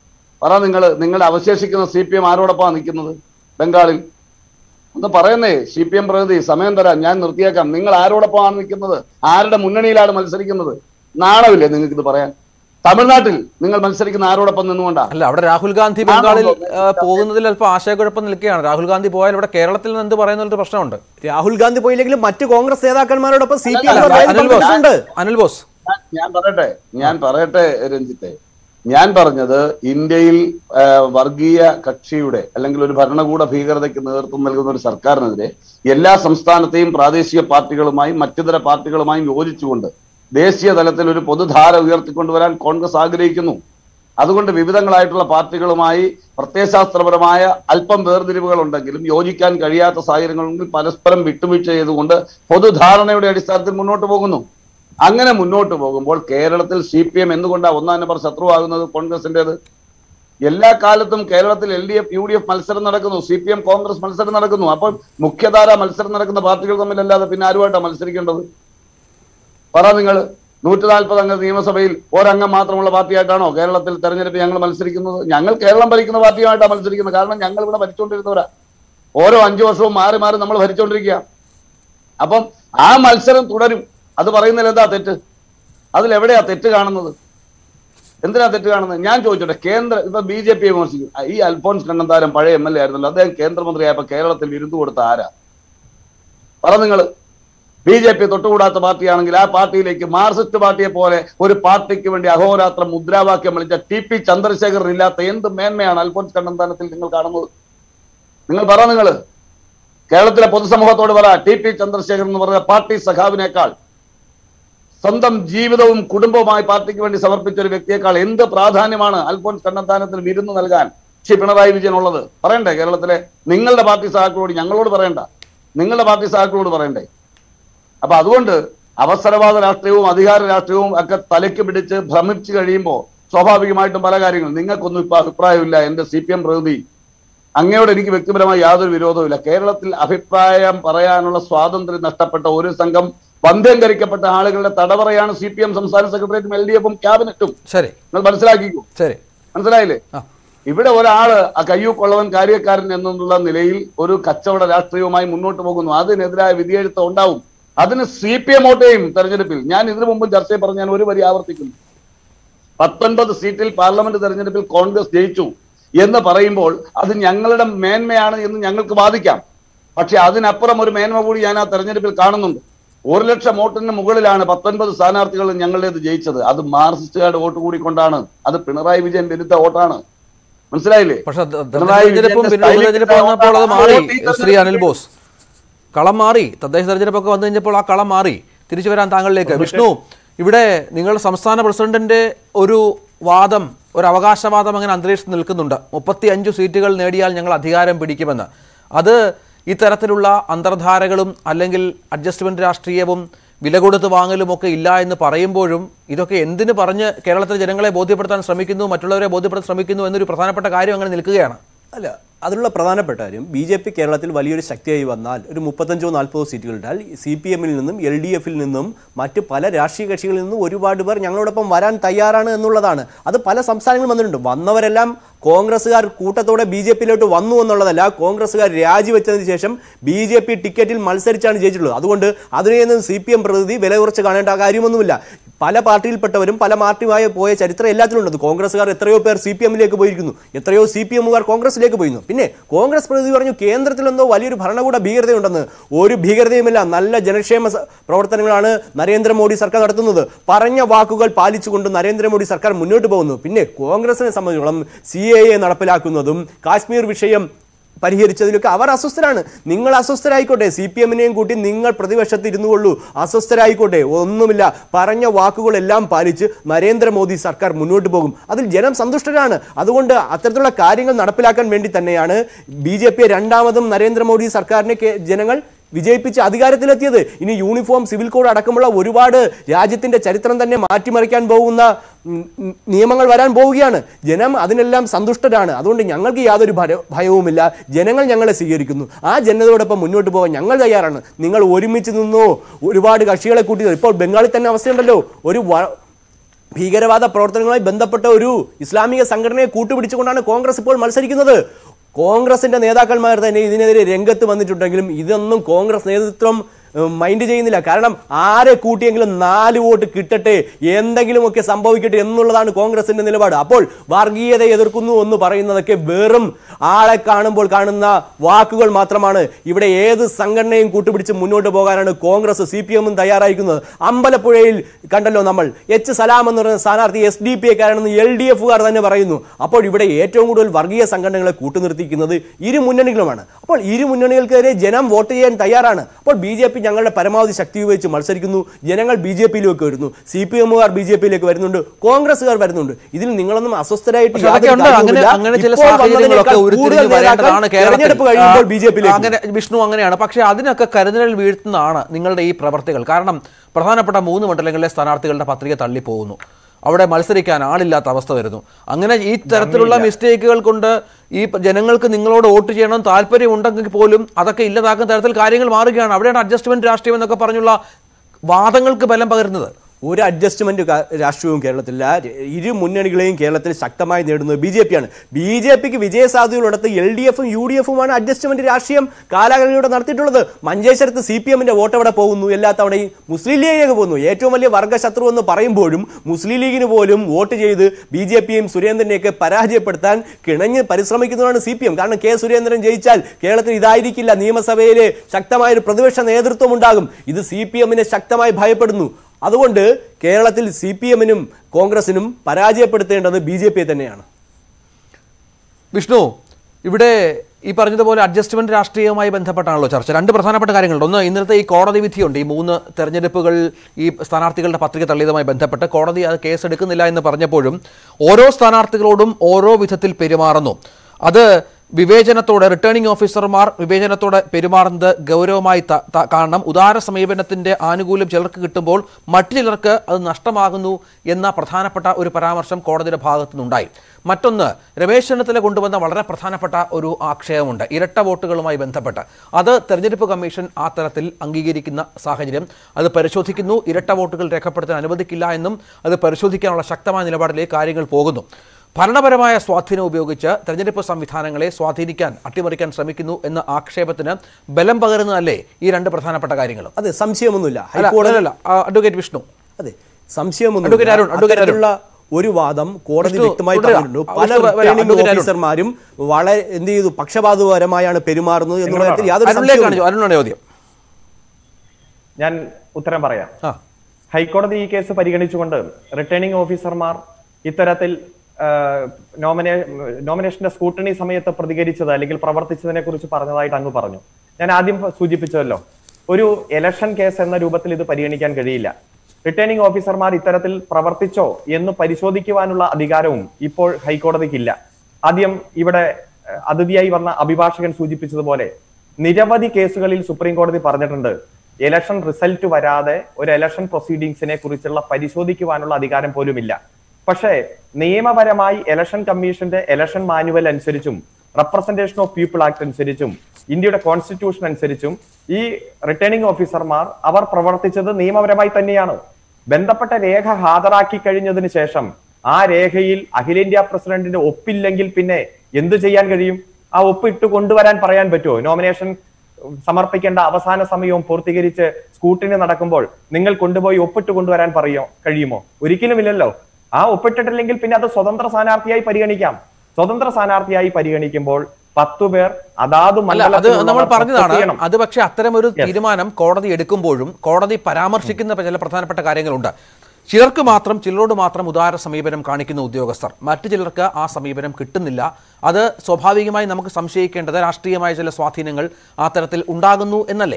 പറ നിങ്ങൾ നിങ്ങളുടെ അവശേഷിക്കുന്ന സി പി എം ആരോടൊപ്പമാണ് നിൽക്കുന്നത് ബംഗാളിൽ ഒന്ന് പറയുന്നേ സി പി എം പ്രതിനിധി സമയം തരാം ഞാൻ നിർത്തിയേക്കാം നിങ്ങൾ ആരോടൊപ്പമാണ് നിൽക്കുന്നത് ആരുടെ മുന്നണിയിലാണ് മത്സരിക്കുന്നത് നാണമില്ലേ നിങ്ങൾക്ക് ഇത് പറയാൻ തമിഴ്നാട്ടിൽ നിങ്ങൾ മത്സരിക്കുന്ന ആരോടൊപ്പം നിന്നുകൊണ്ടാ അല്ല അവിടെ രാഹുൽ ഗാന്ധി ഞാൻ ബംഗാളിൽ നോക്കാം. ആ, പോകുന്നതിൽ അല്പം ആശയക്കുഴപ്പം നിൽക്കുകയാണ് രാഹുൽ ഗാന്ധി പോയാൽ ഇവിടെ കേരളത്തിൽ നിന്ന് എന്ത് പറയുന്ന ഒരു പ്രശ്നമുണ്ട് രാഹുൽ ഗാന്ധി പോയില്ലെങ്കിലും മറ്റ് കോൺഗ്രസ് നേതാക്കന്മാരോടൊപ്പം സി പി അല്ല, എം അനിൽ ബോസ് അനിൽ ബോസ് ഞാൻ- ഞാൻ പറയട്ടെ ഞാൻ പറയട്ടെ രഞ്ജിത്തെ ഞാൻ പറഞ്ഞത് ഇന്ത്യയിൽ ആ, വർഗീയ കക്ഷിയുടെ അല്ലെങ്കിൽ ഒരു ഭരണകൂട ഭീകരതയ്ക്ക് നേതൃത്വം നൽകുന്ന ഒരു സർക്കാരിനെതിരെ എല്ലാ സംസ്ഥാനത്തെയും പ്രാദേശിക പാർട്ടികളുമായും മറ്റിതര പാർട്ടികളുമായും യോജിച്ചുകൊണ്ട് ദേശീയ തലത്തിൽ ഒരു പൊതുധാര ഉയർത്തിക്കൊണ്ടുവരാൻ കോൺഗ്രസ് ആഗ്രഹിക്കുന്നു അതുകൊണ്ട് വിവിധങ്ങളായിട്ടുള്ള പാർട്ടികളുമായി പ്രത്യയശാസ്ത്രപരമായ അല്പം വേർതിരിവുകൾ ഉണ്ടെങ്കിലും യോജിക്കാൻ കഴിയാത്ത സാഹചര്യങ്ങളിൽ പരസ്പരം വിട്ടുവീഴ്ച ചെയ്തുകൊണ്ട് പൊതുധാരണയുടെ അടിസ്ഥാനത്തിൽ മുന്നോട്ട് പോകുന്നു അങ്ങനെ മുന്നോട്ട് പോകുമ്പോൾ കേരളത്തിൽ സി പി എം എന്തുകൊണ്ടാണ് ഒന്നാം നമ്പർ ശത്രുവാകുന്നത് കോൺഗ്രസിന്റേത് എല്ലാ കാലത്തും കേരളത്തിൽ L D F U D F മത്സരം നടക്കുന്നു സി പി എം കോൺഗ്രസ് മത്സരം നടക്കുന്നു അപ്പോൾ മുഖ്യധാര മത്സരം നടക്കുന്ന പാർട്ടികൾ തമ്മിലല്ലാതെ പിന്നെ ആരുമായിട്ടാണ് മത്സരിക്കേണ്ടത് പറ നിങ്ങൾ നൂറ്റി നാൽപ്പത് അംഗ നിയമസഭയിൽ ഒരംഗം മാത്രമുള്ള പാർട്ടിയായിട്ടാണോ കേരളത്തിൽ തെരഞ്ഞെടുപ്പ് ഞങ്ങൾ മത്സരിക്കുന്നത് ഞങ്ങൾ കേരളം ഭരിക്കുന്ന പാർട്ടിയുമായിട്ടാണ് മത്സരിക്കുന്നത് കാരണം ഞങ്ങൾ ഇവിടെ ഭരിച്ചുകൊണ്ടിരുന്നവരാ ഓരോ അഞ്ചു വർഷവും മാറി മാറി നമ്മൾ ഭരിച്ചുകൊണ്ടിരിക്കുക അപ്പം ആ മത്സരം തുടരും അത് പറയുന്നതിൽ എന്താ തെറ്റ് അതിലെവിടെയാ തെറ്റ് കാണുന്നത് എന്തിനാ തെറ്റ് കാണുന്നത് ഞാൻ ചോദിച്ചോട്ടെ കേന്ദ്ര ഇപ്പൊ ബി ജെ പി വിമർശിക്കും ആ, ഈ അൽഫോൺസ് കണ്ണന്താരം പഴയ എം എൽ എ ആയിരുന്നല്ലോ അദ്ദേഹം കേന്ദ്രമന്ത്രിയായപ്പോ കേരളത്തിൽ വിരുന്ന് കൊടുത്ത ആരാ പറ നിങ്ങൾ ബി ജെ പി തൊട്ടുകൂടാത്ത പാർട്ടിയാണെങ്കിൽ ആ പാർട്ടിയിലേക്ക് മാർക്സിസ്റ്റ് പാർട്ടിയെ പോലെ ഒരു പാർട്ടിക്ക് വേണ്ടി അഹോരാത്രം മുദ്രാവാക്യം വിളിച്ച ടി പി ചന്ദ്രശേഖരൻ ഇല്ലാത്ത എന്ത് മേന്മയാണ് അൽഫോൺസ് കണ്ണന്താനത്തിൽ നിങ്ങൾ കാണുന്നത് നിങ്ങൾ പറ നിങ്ങൾ കേരളത്തിലെ പൊതുസമൂഹത്തോട് പറ ടി പി ചന്ദ്രശേഖരൻ എന്ന് പറഞ്ഞ പാർട്ടി സഖാവിനേക്കാൾ സ്വന്തം ജീവിതവും കുടുംബവുമായി പാർട്ടിക്ക് വേണ്ടി സമർപ്പിച്ച ഒരു വ്യക്തിയേക്കാൾ എന്ത് പ്രാധാന്യമാണ് അൽഫോൺസ് കണ്ണന്താനത്തിന് വിരുന്ന് നൽകാൻ ശ്രീ പിണറായി വിജയൻ ഉള്ളത് പറയണ്ടേ കേരളത്തിലെ നിങ്ങളുടെ പാർട്ടി സഹാക്കളോട് ഞങ്ങളോട് പറയണ്ട നിങ്ങളുടെ പാർട്ടി സഹാക്കളോട് പറയണ്ടേ അപ്പൊ അതുകൊണ്ട് അവസരവാദ രാഷ്ട്രീയവും അധികാര രാഷ്ട്രീയവും ഒക്കെ തലയ്ക്ക് പിടിച്ച് ഭ്രമിച്ചു കഴിയുമ്പോൾ സ്വാഭാവികമായിട്ടും പല കാര്യങ്ങളും നിങ്ങൾക്കൊന്നും ഇപ്പൊ അഭിപ്രായമില്ല എന്റെ സി പി എം പ്രതിനിധി അങ്ങയോട് എനിക്ക് വ്യക്തിപരമായി യാതൊരു വിരോധവുമില്ല കേരളത്തിൽ അഭിപ്രായം പറയാനുള്ള സ്വാതന്ത്ര്യം നഷ്ടപ്പെട്ട ഒരു സംഘം വന്ധ്യംകരിക്കപ്പെട്ട ആളുകളുടെ തടവറയാണ് സി പി എം സംസ്ഥാന സെക്രട്ടേറിയറ്റും എൽ ഡി എഫും ക്യാബിനറ്റും ശരി നിങ്ങൾ മനസ്സിലാക്കിക്കോ ശരി മനസ്സിലായില്ലേ ആ. ഇവിടെ ഒരാള് ആ കയ്യൂ കൊള്ളവൻ കാര്യക്കാരൻ എന്നുള്ള നിലയിൽ ഒരു കച്ചവട രാഷ്ട്രീയവുമായി മുന്നോട്ട് പോകുന്നു അതിനെതിരായ വിധിയെഴുത്ത് ഉണ്ടാവും അതിന് സി പി എം വോട്ടെയും തെരഞ്ഞെടുപ്പിൽ ഞാൻ ഇതിനു മുമ്പ് ചർച്ചയിൽ പറഞ്ഞ ഞാൻ ഒരു വരി ആവർത്തിക്കുന്നു പത്തൊൻപത് സീറ്റിൽ പാർലമെന്റ് തെരഞ്ഞെടുപ്പിൽ കോൺഗ്രസ് ജയിച്ചു എന്ന് പറയുമ്പോൾ അത് ഞങ്ങളുടെ മേന്മയാണ് എന്ന് ഞങ്ങൾക്ക് വാദിക്കാം പക്ഷെ അതിനപ്പുറം ഒരു മേന്മ കൂടി ഞാൻ ആ തെരഞ്ഞെടുപ്പിൽ കാണുന്നുണ്ട് ഒരു ലക്ഷം വോട്ടിന് മുകളിലാണ് പത്തൊൻപത് സ്ഥാനാർത്ഥികൾ ഞങ്ങളുടേത് ജയിച്ചത് അത് മാർക്സിസ്റ്റുകാരുടെ വോട്ട് കൂടിക്കൊണ്ടാണ് അത് പിണറായി വിജയൻ വിരുദ്ധ വോട്ടാണ് മനസ്സിലായില്ലേ പക്ഷെ ത- തദ്ദേശ പിണറായി തെരഞ്ഞെടുപ്പും വിജയന്റെ പിന്നീട് തെരഞ്ഞെടുപ്പ് സ്റ്റൈലിൽ വന്നപ്പോൾ അത് ആ മാറി വോട്ട് ഈ ശ്രീ അനിൽ ബോസ് കളം മാറി തദ്ദേശ തെരഞ്ഞെടുപ്പൊക്കെ വന്നു കഴിഞ്ഞപ്പോൾ ആ കളം മാറി തിരിച്ചു വരാൻ താങ്കളിലേക്ക് വിഷ്ണു ഇവിടെ നിങ്ങൾ സംസ്ഥാന പ്രസിഡന്റിന്റെ ഒരു വാദം ഒരു അവകാശവാദം അങ്ങനെ അന്തരീക്ഷത്തിൽ നിൽക്കുന്നുണ്ട് മുപ്പത്തി അഞ്ച് സീറ്റുകൾ നേടിയാൽ ഞങ്ങൾ അധികാരം പിടിക്കുമെന്ന് അത് ഇത്തരത്തിലുള്ള അന്തർധാരകളും അല്ലെങ്കിൽ അഡ്ജസ്റ്റ്മെന്റ് രാഷ്ട്രീയവും വില കൊടുത്ത് വാങ്ങലും ഒക്കെ ഇല്ല എന്ന് പറയുമ്പോഴും ഇതൊക്കെ എന്തിനു പറഞ്ഞ് കേരളത്തിലെ ജനങ്ങളെ ബോധ്യപ്പെടുത്താൻ ശ്രമിക്കുന്നു മറ്റുള്ളവരെ ബോധ്യപ്പെടുത്താൻ ശ്രമിക്കുന്നു എന്നൊരു പ്രധാനപ്പെട്ട കാര്യം അങ്ങനെ നിൽക്കുകയാണ് അല്ല അതിലുള്ള പ്രധാനപ്പെട്ട കാര്യം ബി ജെ പി കേരളത്തിൽ വലിയൊരു ശക്തിയായി വന്നാൽ ഒരു മുപ്പത്തഞ്ചോ നാൽപ്പതോ സീറ്റുകൾ ഇട്ടാൽ സി പി എമ്മിൽ നിന്നും എൽ ഡി എഫിൽ നിന്നും മറ്റ് പല രാഷ്ട്രീയ കക്ഷികളിൽ നിന്നും ഒരുപാട് പേർ ഞങ്ങളോടൊപ്പം വരാൻ തയ്യാറാണ് എന്നുള്ളതാണ് അത് പല സംസ്ഥാനങ്ങളും വന്നിട്ടുണ്ട് വന്നവരെല്ലാം കോൺഗ്രസ്സുകാർ കൂട്ടത്തോടെ ബി ജെ പിയിലോട്ട് വന്നു എന്നുള്ളതല്ല കോൺഗ്രസ്സുകാർ രാജിവെച്ചതിന് ശേഷം ബി ജെ പി ടിക്കറ്റിൽ മത്സരിച്ചാണ് ജയിച്ചിട്ടുള്ളത് അതുകൊണ്ട് അതിനെയൊന്നും സി പി എം പ്രതിനിധി വില കുറച്ച് കാണേണ്ട കാര്യമൊന്നുമില്ല പല പാർട്ടിയിൽപ്പെട്ടവരും പല പാർട്ടിയുമായി പോയ ചരിത്രം എല്ലാത്തിലും ഉണ്ട് കോൺഗ്രസ്സുകാർ എത്രയോ പേർ സി പി എമ്മിലേക്ക് പോയിരിക്കുന്നു എത്രയോ സി പി എമ്മുകാർ കോൺഗ്രസിലേക്ക് പോയിരുന്നു പിന്നെ കോൺഗ്രസ് പ്രതിനിധി പറഞ്ഞു കേന്ദ്രത്തിൽ എന്തോ വലിയൊരു ഭരണകൂട ഭീകരതയുണ്ടെന്ന് ഒരു ഭീകരതയുമില്ല നല്ല ജനക്ഷേമ സ- പ്രവർത്തനങ്ങളാണ് നരേന്ദ്രമോദി സർക്കാർ നടത്തുന്നത് പറഞ്ഞ വാക്കുകൾ പാലിച്ചുകൊണ്ട് നരേന്ദ്രമോദി സർക്കാർ മുന്നോട്ട് പോകുന്നു പിന്നെ കോൺഗ്രസിനെ സംബന്ധിച്ചോളം സി എ എ നടപ്പിലാക്കുന്നതും കാശ്മീർ വിഷയം പരിഹരിച്ചതിലൊക്കെ അവർ അസ്വസ്ഥരാണ് നിങ്ങൾ അസ്വസ്ഥരായിക്കോട്ടെ സി പി എമ്മിനെയും കൂട്ടി നിങ്ങൾ പ്രതിപക്ഷത്ത് ഇരുന്നു കൊള്ളൂ അസ്വസ്ഥരായിക്കോട്ടെ ഒന്നുമില്ല പറഞ്ഞ വാക്കുകളെല്ലാം പാലിച്ച് നരേന്ദ്രമോദി സർക്കാർ മുന്നോട്ട് പോകും അതിൽ ജനം സന്തുഷ്ടരാണ് അതുകൊണ്ട് അത്തരത്തിലുള്ള കാര്യങ്ങൾ നടപ്പിലാക്കാൻ വേണ്ടി തന്നെയാണ് ബി ജെ പി രണ്ടാമതും നരേന്ദ്രമോദി സർക്കാരിനെ കേ- ജനങ്ങൾ വിജയിപ്പിച്ച് അധികാരത്തിലെത്തിയത് ഇനി യൂണിഫോം സിവിൽ കോഡ് അടക്കമുള്ള ഒരുപാട് രാജ്യത്തിന്റെ ചരിത്രം തന്നെ മാറ്റിമറിക്കാൻ പോകുന്ന ഉം, ഉം, നിയമങ്ങൾ വരാൻ പോവുകയാണ് ജനം അതിനെല്ലാം സന്തുഷ്ടരാണ് അതുകൊണ്ട് ഞങ്ങൾക്ക് യാതൊരു ഭര- ഭയവുമില്ല ജനങ്ങൾ ഞങ്ങളെ സ്വീകരിക്കുന്നു ആ ജനതയോടൊപ്പം മുന്നോട്ട് പോകാൻ ഞങ്ങൾ തയ്യാറാണ് നിങ്ങൾ ഒരുമിച്ച് നിന്നോ ഒരുപാട് കക്ഷികളെ കൂട്ടി ഇപ്പോൾ ബംഗാളിൽ തന്നെ അവസ്ഥയുണ്ടല്ലോ ഒരു വ- ഭീകരവാദ പ്രവർത്തനങ്ങളുമായി ബന്ധപ്പെട്ട ഒരു ഇസ്ലാമിക സംഘടനയെ കൂട്ടുപിടിച്ചുകൊണ്ടാണ് കോൺഗ്രസ് ഇപ്പോൾ മത്സരിക്കുന്നത് കോൺഗ്രസിന്റെ നേതാക്കന്മാർ തന്നെ ഇതിനെതിരെ രംഗത്ത് വന്നിട്ടുണ്ടെങ്കിലും ഇതൊന്നും കോൺഗ്രസ് നേതൃത്വം ഏഹ്, മൈൻഡ് ചെയ്യുന്നില്ല കാരണം ആരെ കൂട്ടിയെങ്കിലും നാല് വോട്ട് കിട്ടട്ടെ എന്തെങ്കിലുമൊക്കെ സംഭവിക്കട്ടെ എന്നുള്ളതാണ് കോൺഗ്രസിന്റെ നിലപാട് അപ്പോൾ വർഗീയത എതിർക്കുന്നു എന്ന് പറയുന്നതൊക്കെ വെറും ആളെ കാണുമ്പോൾ കാണുന്ന വാക്കുകൾ മാത്രമാണ് ഇവിടെ ഏത് സംഘടനയും കൂട്ടുപിടിച്ച് മുന്നോട്ട് പോകാനാണ് കോൺഗ്രസ് സി പി എമ്മും തയ്യാറായിരിക്കുന്നത് അമ്പലപ്പുഴയിൽ കണ്ടല്ലോ നമ്മൾ എച്ച് സലാം എന്ന് പറയുന്ന സ്ഥാനാർത്ഥി എസ് ഡി പി എക്കാരാണെന്ന് എൽ ഡി എഫുകാർ തന്നെ പറയുന്നു അപ്പോൾ ഇവിടെ ഏറ്റവും കൂടുതൽ വർഗീയ സംഘടനകളെ കൂട്ടുനിർത്തിക്കുന്നത് ഇരു മുന്നണികളുമാണ് അപ്പോൾ ഇരു മുന്നണികൾക്കെതിരെ ജനം വോട്ട് ചെയ്യാൻ തയ്യാറാണ് അപ്പോൾ ബി ജെ പി ഞങ്ങളുടെ പരമാവധി ശക്തി ഉപയോഗിച്ച് മത്സരിക്കുന്നു ജനങ്ങൾ ബി ജെ പിയിലേക്ക് വരുന്നു സി പി എമ്മുകാർ ബി ജെ പിയിലേക്ക് വരുന്നുണ്ട് കോൺഗ്രസ്സുകാർ വരുന്നുണ്ട് ഇതിൽ നിങ്ങളൊന്നും അസ്വസ്ഥരായിട്ട് പക്ഷെ അതൊക്കെ ഉണ്ട് അങ്ങനെ അങ്ങനെ ചില സാഹചര്യങ്ങളൊക്കെ ഉരുത്തിരിഞ്ഞ് വരേണ്ടതാണ് തെരഞ്ഞെടുപ്പ് കഴിയുമ്പോൾ ബി ജെ കേരളത്തിൽ ആ, അങ്ങനെ വിഷ്ണു അങ്ങനെയാണ് പക്ഷേ അതിനൊക്കെ കരുതലിൽ വീഴ്ത്തുന്നതാണ് നിങ്ങളുടെ ഈ പ്രവർത്തികൾ കാരണം പ്രധാനപ്പെട്ട മൂന്ന് മണ്ഡലങ്ങളിലെ സ്ഥാനാർത്ഥികളുടെ പത്രിക തള്ളിപ്പോകുന്നു അവിടെ മത്സരിക്കാൻ ആളില്ലാത്ത അവസ്ഥ വരുന്നു അങ്ങനെ ഈ തരത്തിലുള്ള മിസ്റ്റേക്കുകൾ കൊണ്ട് ഈ പ- ജനങ്ങൾക്ക് നിങ്ങളോട് വോട്ട് ചെയ്യണം താല്പര്യം ഉണ്ടെങ്കിൽ പോലും അതൊക്കെ ഇല്ലാതാക്കുന്ന തരത്തിൽ കാര്യങ്ങൾ മാറുകയാണ് അവിടെയാണ് അഡ്ജസ്റ്റ്മെന്റ് രാഷ്ട്രീയം എന്നൊക്കെ പറഞ്ഞുള്ള വാദങ്ങൾക്ക് ബലം പകരുന്നത് ഒരു അഡ്ജസ്റ്റ്മെന്റ് രാഷ്ട്രീയവും കേരളത്തിലില്ല ഇരു മുന്നണികളെയും കേരളത്തിൽ ശക്തമായി നേടുന്നത് ബി ജെ പിയാണ് ബി ജെ പിക്ക് വിജയ സാധ്യതയുള്ളിടത്ത് എൽ ഡി എഫും യു ഡി എഫുമാണ് അഡ്ജസ്റ്റ്മെന്റ് രാഷ്ട്രീയം കാലാകാലങ്ങളിലൂടെ നടത്തിയിട്ടുള്ളത് മഞ്ചേശ്വരത്ത് സി പി എമ്മിന്റെ വോട്ട് എവിടെ പോകുന്നു എല്ലാ തവണയും മുസ്ലിം ലീഗിലേക്ക് പോകുന്നു ഏറ്റവും വലിയ വർഗ്ഗശത്രു എന്ന് പറയുമ്പോഴും മുസ്ലിം ലീഗിന് പോലും വോട്ട് ചെയ്ത് ബി ജെ പിയും സുരേന്ദ്രനെയൊക്കെ പരാജയപ്പെടുത്താൻ കിണഞ്ഞ് പരിശ്രമിക്കുന്നതാണ് സി പി എം കാരണം കെ സുരേന്ദ്രൻ ജയിച്ചാൽ കേരളത്തിൽ ഇതായിരിക്കില്ല നിയമസഭയിലെ ശക്തമായ ഒരു പ്രതിപക്ഷ നേതൃത്വം ഉണ്ടാകും ഇത് സി പി എമ്മിനെ ശക്തമായി ഭയപ്പെടുന്നു അതുകൊണ്ട് കേരളത്തിൽ സി പി എമ്മിനും കോൺഗ്രസിനും പരാജയപ്പെടുത്തേണ്ടത് ബി ജെ പി തന്നെയാണ് വിഷ്ണു ഇവിടെ ഈ പറഞ്ഞതുപോലെ അഡ്ജസ്റ്റ്മെന്റ് രാഷ്ട്രീയവുമായി ബന്ധപ്പെട്ടാണല്ലോ ചർച്ച രണ്ട് പ്രധാനപ്പെട്ട കാര്യങ്ങളുണ്ട് ഒന്ന് ഇന്നലത്തെ ഈ കോടതി വിധിയുണ്ട് ഈ മൂന്ന് തെരഞ്ഞെടുപ്പുകൾ ഈ സ്ഥാനാർത്ഥികളുടെ പത്രിക തള്ളിയതുമായി ബന്ധപ്പെട്ട് കോടതി അത് കേസെടുക്കുന്നില്ല എന്ന് പറഞ്ഞപ്പോഴും ഓരോ സ്ഥാനാർത്ഥികളോടും ഓരോ വിധത്തിൽ പെരുമാറുന്നു അത് വിവേചനത്തോടെ റിട്ടേണിംഗ് ഓഫീസർമാർ വിവേചനത്തോടെ പെരുമാറുന്നത് ഗൗരവമായി ത- ത- കാണണം ഉദാര സമീപനത്തിന്റെ ആനുകൂല്യം ചിലർക്ക് കിട്ടുമ്പോൾ മറ്റു ചിലർക്ക് അത് നഷ്ടമാകുന്നു എന്ന പ്രധാനപ്പെട്ട ഒരു പരാമർശം കോടതിയുടെ ഭാഗത്തു നിന്നുണ്ടായി മറ്റൊന്ന് രമേശ് ചെന്നിത്തല കൊണ്ടുവന്ന വളരെ പ്രധാനപ്പെട്ട ഒരു ആക്ഷേപമുണ്ട് ഇരട്ട വോട്ടുകളുമായി ബന്ധപ്പെട്ട് അത് തെരഞ്ഞെടുപ്പ് കമ്മീഷൻ ആ തരത്തിൽ അംഗീകരിക്കുന്ന സാഹചര്യം അത് പരിശോധിക്കുന്നു ഇരട്ട വോട്ടുകൾ രേഖപ്പെടുത്താൻ അനുവദിക്കില്ല എന്നും അത് പരിശോധിക്കാനുള്ള ശക്തമായ നിലപാടിലേക്ക് കാര്യങ്ങൾ പോകുന്നു ഭരണപരമായ സ്വാധീനം ഉപയോഗിച്ച് തെരഞ്ഞെടുപ്പ് സംവിധാനങ്ങളെ സ്വാധീനിക്കാൻ അട്ടിമറിക്കാൻ ശ്രമിക്കുന്നു എന്ന ആക്ഷേപത്തിന് ബലം പകരുന്നതല്ലേ ഈ രണ്ട് പ്രധാനപ്പെട്ട കാര്യങ്ങളും അതെ സംശയമൊന്നുമില്ല അല്ല, ഹൈക്കോടതി അല്ലല്ല, ആ, അഡ്വക്കേറ്റ് വിഷ്ണു അതെ സംശയമൊന്നും അഡ്വക്കേറ്റ് അരുൺ, അഡ്വക്കേറ്റ് അരുൺ. ഒരു വാദം കോടതി വിഷ്ണു, വ്യക്തമായി തുടരുക. പറഞ്ഞിട്ടുണ്ട് ആ, പല വിഷ്ണു, വരാം. Returning advocate Arun. ഓഫീസർമാരും വളരെ എന്ത് ചെയ്തു പക്ഷപാതപരമായാണ് പെരുമാറുന്നത് എന്നുള്ള കാര്യത്തിൽ യാതൊരു അരുണിലേക്കാണ് സംശയവുമില്ല. ചോ- അരുണിനാണ് ചോദ്യം ഞാൻ ഉത്തരം പറയാം ആ ഹൈക്കോടതി ഈ കേസ് പരിഗണിച്ചുകൊണ്ട് റിട്ടേണിംഗ് ഓഫീസർമാർ ഇത്തരത്തിൽ ആ, നോമിനേ നോമിനേഷന്റെ സ്കൂട്ടണി സമയത്ത് പ്രതികരിച്ചത് അല്ലെങ്കിൽ പ്രവർത്തിച്ചതിനെ കുറിച്ച് പറഞ്ഞതായിട്ട് അങ്ങ് പറഞ്ഞു ഞാൻ ആദ്യം സൂചിപ്പിച്ചതല്ലോ ഒരു ഇലക്ഷൻ കേസ് എന്ന രൂപത്തിൽ ഇത് പരിഗണിക്കാൻ കഴിയില്ല റിട്ടേണിംഗ് ഓഫീസർമാർ ഇത്തരത്തിൽ പ്രവർത്തിച്ചോ എന്ന് പരിശോധിക്കുവാനുള്ള അധികാരവും ഇപ്പോൾ ഹൈക്കോടതിക്കില്ല ആദ്യം ഇവിടെ ആ, അതിഥിയായി വന്ന അഭിഭാഷകൻ സൂചിപ്പിച്ചതുപോലെ നിരവധി കേസുകളിൽ സുപ്രീം കോടതി പറഞ്ഞിട്ടുണ്ട് ഇലക്ഷൻ റിസൾട്ട് വരാതെ ഒരു ഇലക്ഷൻ പ്രൊസീഡിങ്സിനെ കുറിച്ചുള്ള പരിശോധിക്കുവാനുള്ള അധികാരം പോലുമില്ല പക്ഷേ നിയമപരമായി ഇലക്ഷൻ കമ്മീഷന്റെ ഇലക്ഷൻ മാനുവൽ അനുസരിച്ചും റെപ്രസെന്റേഷൻ ഓഫ് പീപ്പിൾ ആക്ട് അനുസരിച്ചും ഇന്ത്യയുടെ കോൺസ്റ്റിറ്റ്യൂഷൻ അനുസരിച്ചും ഈ റിട്ടേണിംഗ് ഓഫീസർമാർ അവർ പ്രവർത്തിച്ചത് നിയമപരമായി തന്നെയാണ് ബന്ധപ്പെട്ട രേഖ ഹാജരാക്കി കഴിഞ്ഞതിന് ശേഷം ആ രേഖയിൽ അഖിലേന്ത്യാ പ്രസിഡന്റിന്റെ ഒപ്പില്ലെങ്കിൽ പിന്നെ എന്ത് ചെയ്യാൻ കഴിയും ആ ഒപ്പ് ഇട്ട് കൊണ്ടുവരാൻ പറയാൻ പറ്റുമോ നോമിനേഷൻ സമർപ്പിക്കേണ്ട അവസാന സമയവും പൂർത്തീകരിച്ച് സ്കൂട്ടിന് നടക്കുമ്പോൾ നിങ്ങൾ കൊണ്ടുപോയി ഒപ്പിട്ട് കൊണ്ടുവരാൻ പറയോ കഴിയുമോ ഒരിക്കലുമില്ലല്ലോ ആ ഒപ്പിട്ടിട്ടില്ലെങ്കിൽ പിന്നെ അത് സ്വതന്ത്ര സ്ഥാനാർത്ഥിയായി പരിഗണിക്കാം സ്വതന്ത്ര സ്ഥാനാർത്ഥിയായി പരിഗണിക്കുമ്പോൾ പത്തു പേർ അതാത് അല്ല അത് മണ്ഡലത്തിലുള്ളവർ നമ്മൾ പറഞ്ഞതാണ് support ചെയ്യണം. അത് പക്ഷേ അത്തരമൊരു തീരുമാനം കോടതി എടുക്കുമ്പോഴും കോടതി പരാമർശിക്കുന്ന ചില പ്രധാനപ്പെട്ട കാര്യങ്ങളുണ്ട് ചിലർക്ക് മാത്രം ചിലരോട് മാത്രം ഉദാര സമീപനം കാണിക്കുന്ന ഉദ്യോഗസ്ഥർ മറ്റു ചിലർക്ക് ആ സമീപനം കിട്ടുന്നില്ല അത് സ്വാഭാവികമായി നമുക്ക് സംശയിക്കേണ്ടത് രാഷ്ട്രീയമായ ചില സ്വാധീനങ്ങൾ ആ തരത്തിൽ ഉണ്ടാകുന്നു എന്നല്ലേ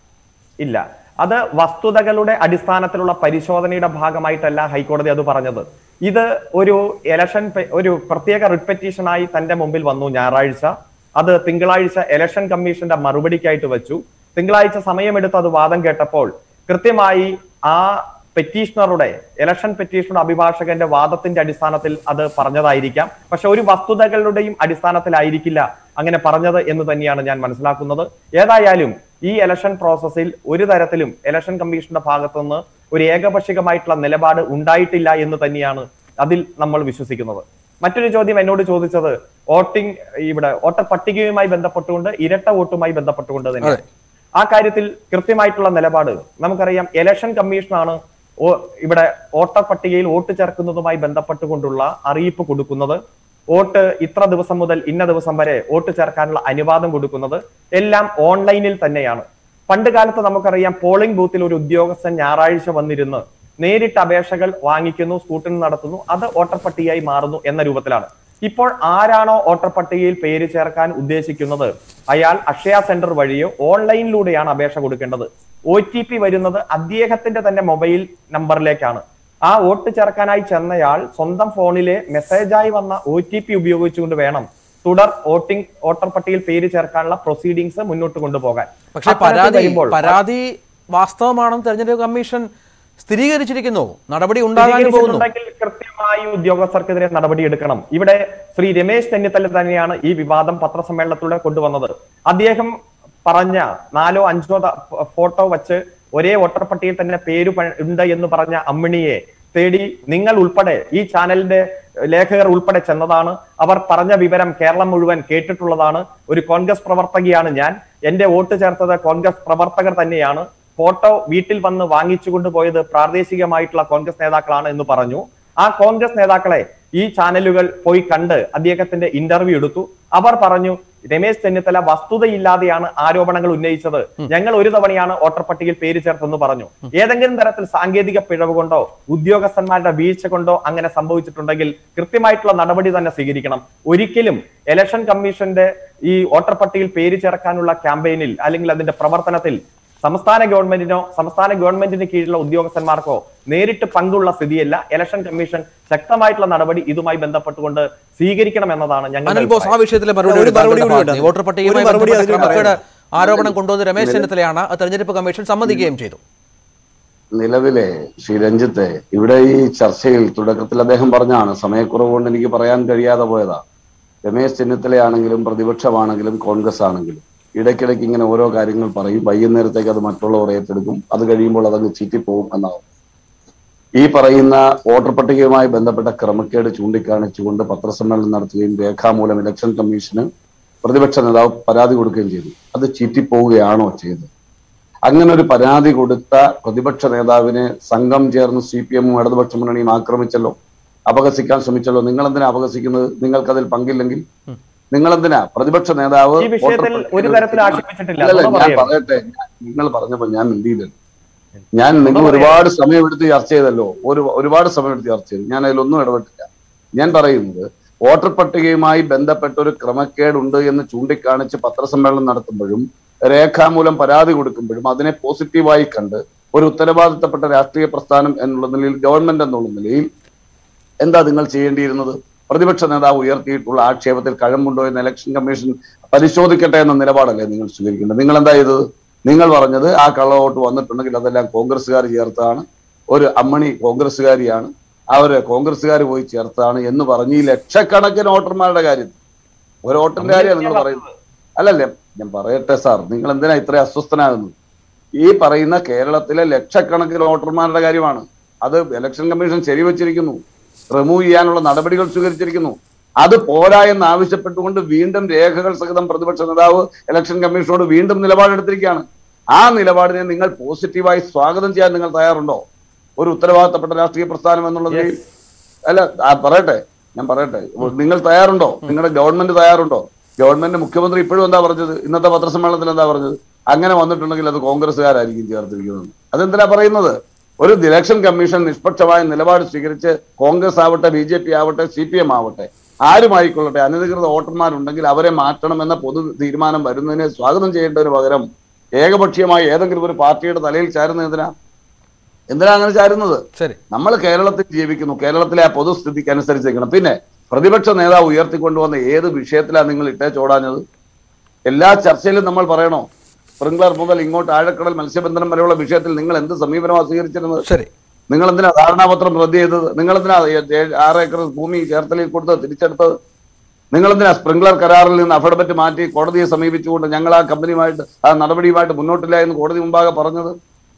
ഇല്ല അത് വസ്തുതകളുടെ അടിസ്ഥാനത്തിലുള്ള പരിശോധനയുടെ ഭാഗമായിട്ടല്ല ഹൈക്കോടതി അത് പറഞ്ഞത് ഇത് ഒരു ഇലക്ഷൻ പെ- ഒരു പ്രത്യേക റിട്ട് പെറ്റീഷനായി തന്റെ മുമ്പിൽ വന്നു ഞായറാഴ്ച അത് തിങ്കളാഴ്ച ഇലക്ഷൻ കമ്മീഷന്റെ മറുപടിക്കായിട്ട് വെച്ചു തിങ്കളാഴ്ച സമയമെടുത്ത് അത് വാദം കേട്ടപ്പോൾ കൃത്യമായി ആ പെറ്റീഷണറുടെ ഇലക്ഷൻ പെറ്റീഷണറുടെ അഭിഭാഷകന്റെ വാദത്തിന്റെ അടിസ്ഥാനത്തിൽ അത് പറഞ്ഞതായിരിക്കാം പക്ഷെ ഒരു വസ്തുതകളുടെയും അടിസ്ഥാനത്തിലായിരിക്കില്ല അങ്ങനെ പറഞ്ഞത് എന്ന് തന്നെയാണ് ഞാൻ മനസ്സിലാക്കുന്നത് ഏതായാലും ഈ ഇലക്ഷൻ പ്രോസസ്സിൽ ഒരു തരത്തിലും ഇലക്ഷൻ കമ്മീഷന്റെ ഭാഗത്തുനിന്ന് ഒരു ഏകപക്ഷികമായിട്ടുള്ള നിലപാട് ഉണ്ടായിട്ടില്ല എന്ന് തന്നെയാണ് അതിൽ നമ്മൾ വിശ്വസിക്കുന്നത് മറ്റൊരു ചോദ്യം എന്നോട് ചോദിച്ചത് വോട്ടിംഗ് ഇവിടെ വോട്ടർ പട്ടികയുമായി ബന്ധപ്പെട്ടുകൊണ്ട് ഇരട്ട വോട്ടുമായി ബന്ധപ്പെട്ടുകൊണ്ട് തന്നെ ആ കാര്യത്തിൽ കൃത്യമായിട്ടുള്ള നിലപാട് നമുക്കറിയാം ഇലക്ഷൻ കമ്മീഷനാണ് ഓ- ഇവിടെ വോട്ടർ പട്ടികയിൽ വോട്ട് ചേർക്കുന്നതുമായി ബന്ധപ്പെട്ടുകൊണ്ടുള്ള അറിയിപ്പ് കൊടുക്കുന്നത് വോട്ട് ഇത്ര ദിവസം മുതൽ ഇന്ന ദിവസം വരെ വോട്ട് ചേർക്കാനുള്ള അനുവാദം കൊടുക്കുന്നത് എല്ലാം ഓൺലൈനിൽ തന്നെയാണ് പണ്ട് കാലത്ത് നമുക്കറിയാം പോളിംഗ് ബൂത്തിൽ ഒരു ഉദ്യോഗസ്ഥൻ ഞായറാഴ്ച വന്നിരുന്ന് നേരിട്ട് അപേക്ഷകൾ വാങ്ങിക്കുന്നു സ്കൂട്ടിന് നടത്തുന്നു അത് വോട്ടർ പട്ടികയായി മാറുന്നു എന്ന രൂപത്തിലാണ് ഇപ്പോൾ ആരാണോ വോട്ടർ പട്ടികയിൽ പേര് ചേർക്കാൻ ഉദ്ദേശിക്കുന്നത് അയാൾ അക്ഷയ സെന്റർ വഴിയോ ഓൺലൈനിലൂടെയാണ് അപേക്ഷ കൊടുക്കേണ്ടത് ഒ ടി പി വരുന്നത് അദ്ദേഹത്തിന്റെ തന്നെ മൊബൈൽ നമ്പറിലേക്കാണ് ആ വോട്ട് ചേർക്കാനായി ചെന്നയാൾ സ്വന്തം ഫോണിലെ മെസ്സേജായി വന്ന ഒ ടി പി ഉപയോഗിച്ചുകൊണ്ട് വേണം തുടർ വോട്ടിംഗ് വോട്ടർ പട്ടികയിൽ പേര് ചേർക്കാനുള്ള പ്രൊസീഡിങ്സ് മുന്നോട്ട് കൊണ്ടുപോകാൻ പക്ഷേ അത്തരത്തിൽ പരാതി വരുമ്പോൾ പരാതി വാസ്തവമാണെന്ന് തെരഞ്ഞെടുപ്പ് കമ്മീഷൻ സ്ഥിരീകരിച്ചിരിക്കുന്നു നടപടി ഉണ്ടാകാൻ പോകുന്നു സ്ഥിരീകരിച്ചിട്ടുണ്ടെങ്കിൽ കൃത്യമായി ഉദ്യോഗസ്ഥർക്കെതിരെ നടപടി എടുക്കണം ഇവിടെ ശ്രീ രമേശ് ചെന്നിത്തല തന്നെയാണ് ഈ വിവാദം പത്രസമ്മേളനത്തിലൂടെ കൊണ്ടുവന്നത് അദ്ദേഹം പറഞ്ഞ നാലോ അഞ്ചോ ത- ഫോട്ടോ വച്ച് ഒരേ വോട്ടർ പട്ടികയിൽ തന്നെ പേര് പ- ഉണ്ട് എന്ന് പറഞ്ഞ അമ്മിണിയെ തേടി നിങ്ങൾ ഉൾപ്പെടെ ഈ ചാനലിന്റെ ലേഖകർ ഉൾപ്പെടെ ചെന്നതാണ് അവർ പറഞ്ഞ വിവരം കേരളം മുഴുവൻ കേട്ടിട്ടുള്ളതാണ് ഒരു കോൺഗ്രസ് പ്രവർത്തകയാണ് ഞാൻ എന്റെ വോട്ട് ചേർത്തത് കോൺഗ്രസ് പ്രവർത്തകർ തന്നെയാണ് ഫോട്ടോ വീട്ടിൽ വന്ന് വാങ്ങിച്ചു കൊണ്ടുപോയത് പ്രാദേശികമായിട്ടുള്ള കോൺഗ്രസ് നേതാക്കളാണ് എന്ന് പറഞ്ഞു ആ കോൺഗ്രസ് നേതാക്കളെ ഈ ചാനലുകൾ പോയി കണ്ട് അദ്ദേഹത്തിന്റെ ഇന്റർവ്യൂ എടുത്തു അവർ പറഞ്ഞു രമേശ് ചെന്നിത്തല വസ്തുതയില്ലാതെയാണ് ആരോപണങ്ങൾ ഉന്നയിച്ചത് ഞങ്ങൾ ഒരു തവണയാണ് വോട്ടർ പട്ടികയിൽ പേര് ചേർത്തെന്ന് പറഞ്ഞു ഏതെങ്കിലും തരത്തിൽ സാങ്കേതിക പിഴവ് കൊണ്ടോ ഉദ്യോഗസ്ഥന്മാരുടെ വീഴ്ച കൊണ്ടോ അങ്ങനെ സംഭവിച്ചിട്ടുണ്ടെങ്കിൽ കൃത്യമായിട്ടുള്ള നടപടി തന്നെ സ്വീകരിക്കണം ഒരിക്കലും ഇലക്ഷൻ കമ്മീഷന്റെ ഈ വോട്ടർ പട്ടികയിൽ പേര് ചേർക്കാനുള്ള ക്യാമ്പയിനിൽ അല്ലെങ്കിൽ അതിന്റെ പ്രവർത്തനത്തിൽ സംസ്ഥാന ഗവൺമെന്റിനോ സംസ്ഥാന ഗവൺമെന്റിന് കീഴിലുള്ള ഉദ്യോഗസ്ഥന്മാർക്കോ നേരിട്ട് പങ്കുള്ള സ്ഥിതിയല്ല ഇലക്ഷൻ കമ്മീഷൻ ശക്തമായിട്ടുള്ള നടപടി ഇതുമായി ബന്ധപ്പെട്ടുകൊണ്ട് സ്വീകരിക്കണം എന്നതാണ് ഞങ്ങളുടെ അനിൽ ബോസ് ആ അഭിപ്രായം. വിഷയത്തിലെ മറുപടി ഒരു മറുപടി താങ്കളുടെ കൂടി ഭാഗത്ത് ഉണ്ട്. വോട്ടർ പട്ടികയുമായി ഒരു മറുപടി ബന്ധപ്പെട്ട അതിന് ക്രമക്കേട് പറയാം. ആരോപണം കൊണ്ടുവന്ന രമേശ് ചെന്നിത്തലയാണ് അത് തെരഞ്ഞെടുപ്പ് കമ്മീഷൻ സമ്മതിക്കുകയും ചെയ്തു നിലവിലെ ശ്രീ രഞ്ജിത്തെ ഇവിടെ ഈ ചർച്ചയിൽ തുടക്കത്തിൽ അദ്ദേഹം പറഞ്ഞാണ് സമയക്കുറവ് കൊണ്ട് എനിക്ക് പറയാൻ കഴിയാതെ പോയതാ രമേശ് ചെന്നിത്തലയാണെങ്കിലും പ്രതിപക്ഷമാണെങ്കിലും കോൺഗ്രസ് ആണെങ്കിലും ഇടയ്ക്കിടയ്ക്ക് ഇങ്ങനെ ഓരോ കാര്യങ്ങൾ പറയും വൈകുന്നേരത്തേക്ക് അത് മറ്റുള്ളവർ ഏറ്റെടുക്കും അത് കഴിയുമ്പോൾ അതങ്ങ് ചീറ്റിപ്പോവും എന്നാവും ഈ പറയുന്ന വോട്ടർ പട്ടികയുമായി ബന്ധപ്പെട്ട ക്രമക്കേട് ചൂണ്ടിക്കാണിച്ചുകൊണ്ട് പത്രസമ്മേളനം നടത്തുകയും രേഖാമൂലം ഇലക്ഷൻ കമ്മീഷന് പ്രതിപക്ഷ നേതാവ് പരാതി കൊടുക്കുകയും ചെയ്തു അത് ചീറ്റിപ്പോവുകയാണോ ചെയ്തത് അങ്ങനെ ഒരു പരാതി കൊടുത്ത പ്രതിപക്ഷ നേതാവിനെ സംഘം ചേർന്ന് സി പി എമ്മും ഇടതുപക്ഷ മുന്നണിയും ആക്രമിച്ചല്ലോ അപഹസിക്കാൻ ശ്രമിച്ചല്ലോ നിങ്ങൾ എന്തിനാ അപഹസിക്കുന്നത് നിങ്ങൾക്കതിൽ പങ്കില്ലെങ്കിൽ നിങ്ങൾ എന്തിനാ പ്രതിപക്ഷ നേതാവ് ഈ വിഷയത്തിൽ വോട്ടർ ഒരു തരത്തിൽ ആക്ഷേപിച്ചിട്ടില്ല അല്ലല്ല, അതൊന്ന് ഞാൻ പറയണം. പറയട്ടെ ഞാൻ- നിങ്ങൾ പറഞ്ഞപ്പോ ഞാൻ മിണ്ടിയില്ലല്ലോ ഞാൻ നിങ്ങൾ ഒരുപാട് സമയമെടുത്ത് ചർച്ച ചെയ്തല്ലോ ഒരു ഒരുപാട് സമയമെടുത്ത് ചർച്ച ചെയ്തു ഞാൻ അതിലൊന്നും ഇടപെട്ടില്ല ഞാൻ പറയുന്നത് വോട്ടർ പട്ടികയുമായി ബന്ധപ്പെട്ട ഒരു ക്രമക്കേടുണ്ട് എന്ന് ചൂണ്ടിക്കാണിച്ച് പത്രസമ്മേളനം നടത്തുമ്പോഴും രേഖാമൂലം പരാതി കൊടുക്കുമ്പോഴും അതിനെ പോസിറ്റീവായി കണ്ട് ഒരു ഉത്തരവാദിത്തപ്പെട്ട രാഷ്ട്രീയ പ്രസ്ഥാനം എന്നുള്ള നിലയിൽ ഗവൺമെന്റ് എന്നുള്ള നിലയിൽ എന്താ നിങ്ങൾ ചെയ്യേണ്ടിയിരുന്നത് പ്രതിപക്ഷ നേതാവ് ഉയർത്തിയിട്ടുള്ള ആക്ഷേപത്തിൽ കഴമ്പുണ്ടോ എന്ന് ഇലക്ഷൻ കമ്മീഷൻ പരിശോധിക്കട്ടെ എന്ന നിലപാടല്ലേ നിങ്ങൾ സ്വീകരിക്കേണ്ടത് നിങ്ങൾ എന്താ ചെയ്തത് നിങ്ങൾ പറഞ്ഞത് ആ കള്ളവോട്ട് വന്നിട്ടുണ്ടെങ്കിൽ അതെല്ലാം കോൺഗ്രസ്സുകാർ ചേർത്താണ് ഒരു അമ്മണി കോൺഗ്രസ്സുകാരിയാണ് അവര് കോൺഗ്രസ്സുകാർ പോയി ചേർത്താണ് എന്ന് പറഞ്ഞ് ഈ ലക്ഷക്കണക്കിന് വോട്ടർമാരുടെ കാര്യം ഒരു വോട്ടറിന്റെ കാര്യമാണ് നിങ്ങൾ പറയുന്നത് അല്ലല്ലേ ഞാൻ പറയട്ടെ സാർ നിങ്ങൾ എന്തിനാ ഇത്ര അസ്വസ്ഥനാകുന്നത് ഈ പറയുന്ന കേരളത്തിലെ ലക്ഷക്കണക്കിന് വോട്ടർമാരുടെ കാര്യമാണ് അത് ഇലക്ഷൻ കമ്മീഷൻ ശരിവച്ചിരിക്കുന്നു റിമൂവ് ചെയ്യാനുള്ള നടപടികൾ സ്വീകരിച്ചിരിക്കുന്നു അത് പോരാ എന്ന് ആവശ്യപ്പെട്ടുകൊണ്ട് വീണ്ടും രേഖകൾ സഹിതം പ്രതിപക്ഷ നേതാവ് ഇലക്ഷൻ കമ്മീഷനോട് വീണ്ടും നിലപാടെടുത്തിരിക്കുകയാണ് ആ നിലപാടിനെ നിങ്ങൾ പോസിറ്റീവായി സ്വാഗതം ചെയ്യാൻ നിങ്ങൾ തയ്യാറുണ്ടോ ഒരു ഉത്തരവാദിത്തപ്പെട്ട രാഷ്ട്രീയ പ്രസ്ഥാനം എന്നുള്ള നിലയിൽ അല്ല ആ, പറയട്ടെ ഞാൻ പറയട്ടെ നിങ്ങൾ തയ്യാറുണ്ടോ നിങ്ങളുടെ ഗവൺമെന്റ് തയ്യാറുണ്ടോ ഗവൺമെന്റ് മുഖ്യമന്ത്രി ഇപ്പോഴും എന്താ പറഞ്ഞത് ഇന്നത്തെ പത്രസമ്മേളനത്തിൽ എന്താ പറഞ്ഞത് അങ്ങനെ വന്നിട്ടുണ്ടെങ്കിൽ അത് കോൺഗ്രസ്സുകാരായിരിക്കും ചേർത്തിരിക്കുന്നത് അതെന്തിനാ പറയുന്നത് ഒരു ഇലക്ഷൻ കമ്മീഷൻ നിഷ്പക്ഷമായ നിലപാട് സ്വീകരിച്ച് കോൺഗ്രസ് ആവട്ടെ ബി ജെ പി ആവട്ടെ സി പി എം ആവട്ടെ ആരുമായിക്കൊള്ളട്ടെ അനധികൃത വോട്ടർമാരുണ്ടെങ്കിൽ അവരെ മാറ്റണമെന്ന പൊതു തീരുമാനം വരുന്നതിനെ സ്വാഗതം ചെയ്യേണ്ടതിന് പകരം ഏകപക്ഷീയമായി ഏതെങ്കിലും ഒരു പാർട്ടിയുടെ തലയിൽ ചാരുന്നത് എന്തിനാ എന്തിനാ അങ്ങനെ ചാരുന്നത് ശരി നമ്മൾ കേരളത്തിൽ ജീവിക്കുന്നു കേരളത്തിലെ ആ പൊതുസ്ഥിതിക്ക് അനുസരിച്ചിരിക്കണം പിന്നെ പ്രതിപക്ഷ നേതാവ് ഉയർത്തിക്കൊണ്ടുവന്ന ഏത് വിഷയത്തിലാണ് നിങ്ങൾ ഇട്ടേ ചോടാഞ്ഞത് എല്ലാ ചർച്ചയിലും നമ്മൾ പറയണോ സ്പ്രിംഗ്ലർ മുതൽ ഇങ്ങോട്ട് ആഴക്കടൽ മത്സ്യബന്ധനം വരെയുള്ള വിഷയത്തിൽ നിങ്ങൾ എന്ത് സമീപനമാണ് സ്വീകരിച്ചിരുന്നത് ശരി നിങ്ങൾ എന്തിനാ ധാരണാപത്രം റദ്ദ് ചെയ്തത് നിങ്ങൾ എന്തിനാ ഏ- ഏ- ആറ് ഏക്കർ ഭൂമി ചേർത്തലിൽ കൊടുത്തത് തിരിച്ചെടുത്തത് നിങ്ങൾ എന്തിനാ സ്പ്രിംഗ്ലർ കരാറിൽ നിന്ന് അഫിഡവിറ്റ് മാറ്റി കോടതിയെ സമീപിച്ചുകൊണ്ട് ഞങ്ങൾ ആ കമ്പനിയുമായിട്ട് ആ നടപടിയുമായിട്ട് മുന്നോട്ടില്ല എന്ന് കോടതി മുമ്പാകെ പറഞ്ഞത്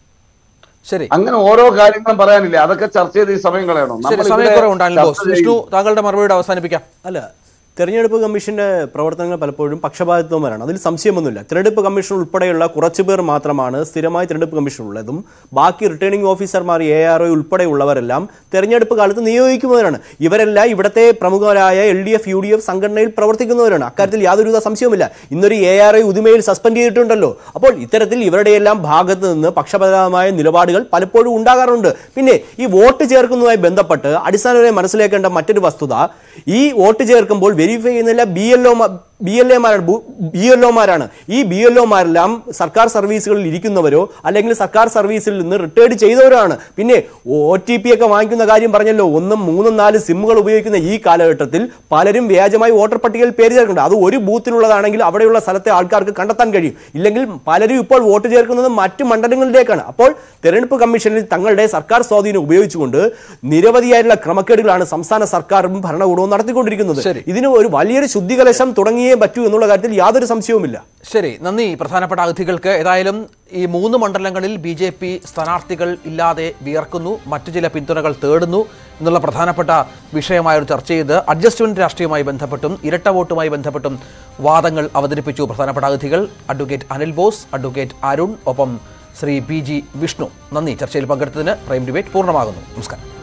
ശരി അങ്ങനെ ഓരോ കാര്യങ്ങളും പറയാനില്ലേ അതൊക്കെ ചർച്ച ചെയ്ത് ഈ സമയം കളയണോ ശരി നമ്മൾ ഇവിടെ സമയക്കുറവുണ്ട് അനിൽ ബോസ് ചർച്ച വിഷ്ണു ചെയ്യും. താങ്കളുടെ മറുപടി അവസാനിപ്പിക്കാം അല്ല തെരഞ്ഞെടുപ്പ് കമ്മീഷന്റെ പ്രവർത്തനങ്ങൾ പലപ്പോഴും പക്ഷപാതിത്വമാണ് അതിൽ സംശയമൊന്നുമില്ല തെരഞ്ഞെടുപ്പ് കമ്മീഷൻ ഉൾപ്പെടെയുള്ള കുറച്ചു പേർ മാത്രമാണ് സ്ഥിരമായി തെരഞ്ഞെടുപ്പ് കമ്മീഷൻ ഉള്ളതും ബാക്കി റിട്ടേണിംഗ് ഓഫീസർമാർ എ ആർ ഒ ഉൾപ്പെടെയുള്ളവരെല്ലാം തെരഞ്ഞെടുപ്പ് കാലത്ത് നിയോഗിക്കുന്നവരാണ് ഇവരെല്ലാം ഇവിടുത്തെ പ്രമുഖരായ L D F U D F സംഘടനയിൽ പ്രവർത്തിക്കുന്നവരാണ് അക്കാര്യത്തിൽ യാതൊരുവിധ സംശയവുമില്ല ഇന്നൊരു എ ആർ ഐ ഉദുമയിൽ സസ്പെൻഡ് ചെയ്തിട്ടുണ്ടല്ലോ അപ്പോൾ ഇത്തരത്തിൽ ഇവരുടെയെല്ലാം ഭാഗത്ത് നിന്ന് പക്ഷപാതമായ നിലപാടുകൾ പലപ്പോഴും ഉണ്ടാകാറുണ്ട് പിന്നെ ഈ വോട്ട് ചേർക്കുന്നതുമായി ബന്ധപ്പെട്ട് അടിസ്ഥാനപരമായി മനസ്സിലാക്കേണ്ട മറ്റൊരു വസ്തുത ഈ വോട്ട് ചേർക്കുമ്പോൾ വെരിഫൈ ചെയ്യുന്നില്ല B L O B L എമാരാണ് ബി എൽ ഒമാരാണ് ഈ ബി എൽ ഒമാരെല്ലാം സർക്കാർ സർവീസുകളിൽ ഇരിക്കുന്നവരോ അല്ലെങ്കിൽ സർക്കാർ സർവീസിൽ നിന്ന് റിട്ടയർഡ് ചെയ്തവരാണ് പിന്നെ ഒ ടി പി ഒക്കെ വാങ്ങിക്കുന്ന കാര്യം പറഞ്ഞല്ലോ ഒന്നും മൂന്നും നാല് സിമ്മുകൾ ഉപയോഗിക്കുന്ന ഈ കാലഘട്ടത്തിൽ പലരും വ്യാജമായി വോട്ടർ പട്ടികയിൽ പേര് ചേർക്കുന്നുണ്ട് അത് ഒരു ബൂത്തിലുള്ളതാണെങ്കിൽ അവിടെയുള്ള സ്ഥലത്തെ ആൾക്കാർക്ക് കണ്ടെത്താൻ കഴിയും ഇല്ലെങ്കിൽ പലരും ഇപ്പോൾ വോട്ട് ചേർക്കുന്നത് മറ്റ് മണ്ഡലങ്ങളിലേക്കാണ് അപ്പോൾ തെരഞ്ഞെടുപ്പ് കമ്മീഷനിൽ തങ്ങളുടെ സർക്കാർ സ്വാധീനം ഉപയോഗിച്ചുകൊണ്ട് നിരവധിയായിട്ടുള്ള ക്രമക്കേടുകളാണ് സംസ്ഥാന സർക്കാരും ഭരണകൂടവും നടത്തിക്കൊണ്ടിരിക്കുന്നത് ശരി. ഇതിന് ഒരു വലിയൊരു ശുദ്ധികലശം തുടങ്ങിയേ പറ്റൂ എന്നുള്ള കാര്യത്തിൽ യാതൊരു സംശയവുമില്ല ശരി നന്ദി പ്രധാനപ്പെട്ട അതിഥികൾക്ക് ഏതായാലും ഈ മൂന്ന് മണ്ഡലങ്ങളിൽ ബി ജെ പി സ്ഥാനാർത്ഥികൾ ഇല്ലാതെ വിയർക്കുന്നു മറ്റു ചില പിന്തുണകൾ തേടുന്നു എന്നുള്ള പ്രധാനപ്പെട്ട വിഷയമായ ഒരു ചർച്ച ചെയ്ത് അഡ്ജസ്റ്റ്മെന്റ് രാഷ്ട്രീയവുമായി ബന്ധപ്പെട്ടും ഇരട്ട വോട്ടുമായി ബന്ധപ്പെട്ടും വാദങ്ങൾ അവതരിപ്പിച്ചു പ്രധാനപ്പെട്ട അതിഥികൾ അഡ്വക്കേറ്റ് അനിൽ ബോസ് അഡ്വക്കേറ്റ് അരുൺ ഒപ്പം ശ്രീ പി ജി വിഷ്ണു നന്ദി ചർച്ചയിൽ പങ്കെടുത്തതിന് പ്രൈം ഡിബേറ്റ് പൂർണ്ണമാകുന്നു നമസ്കാരം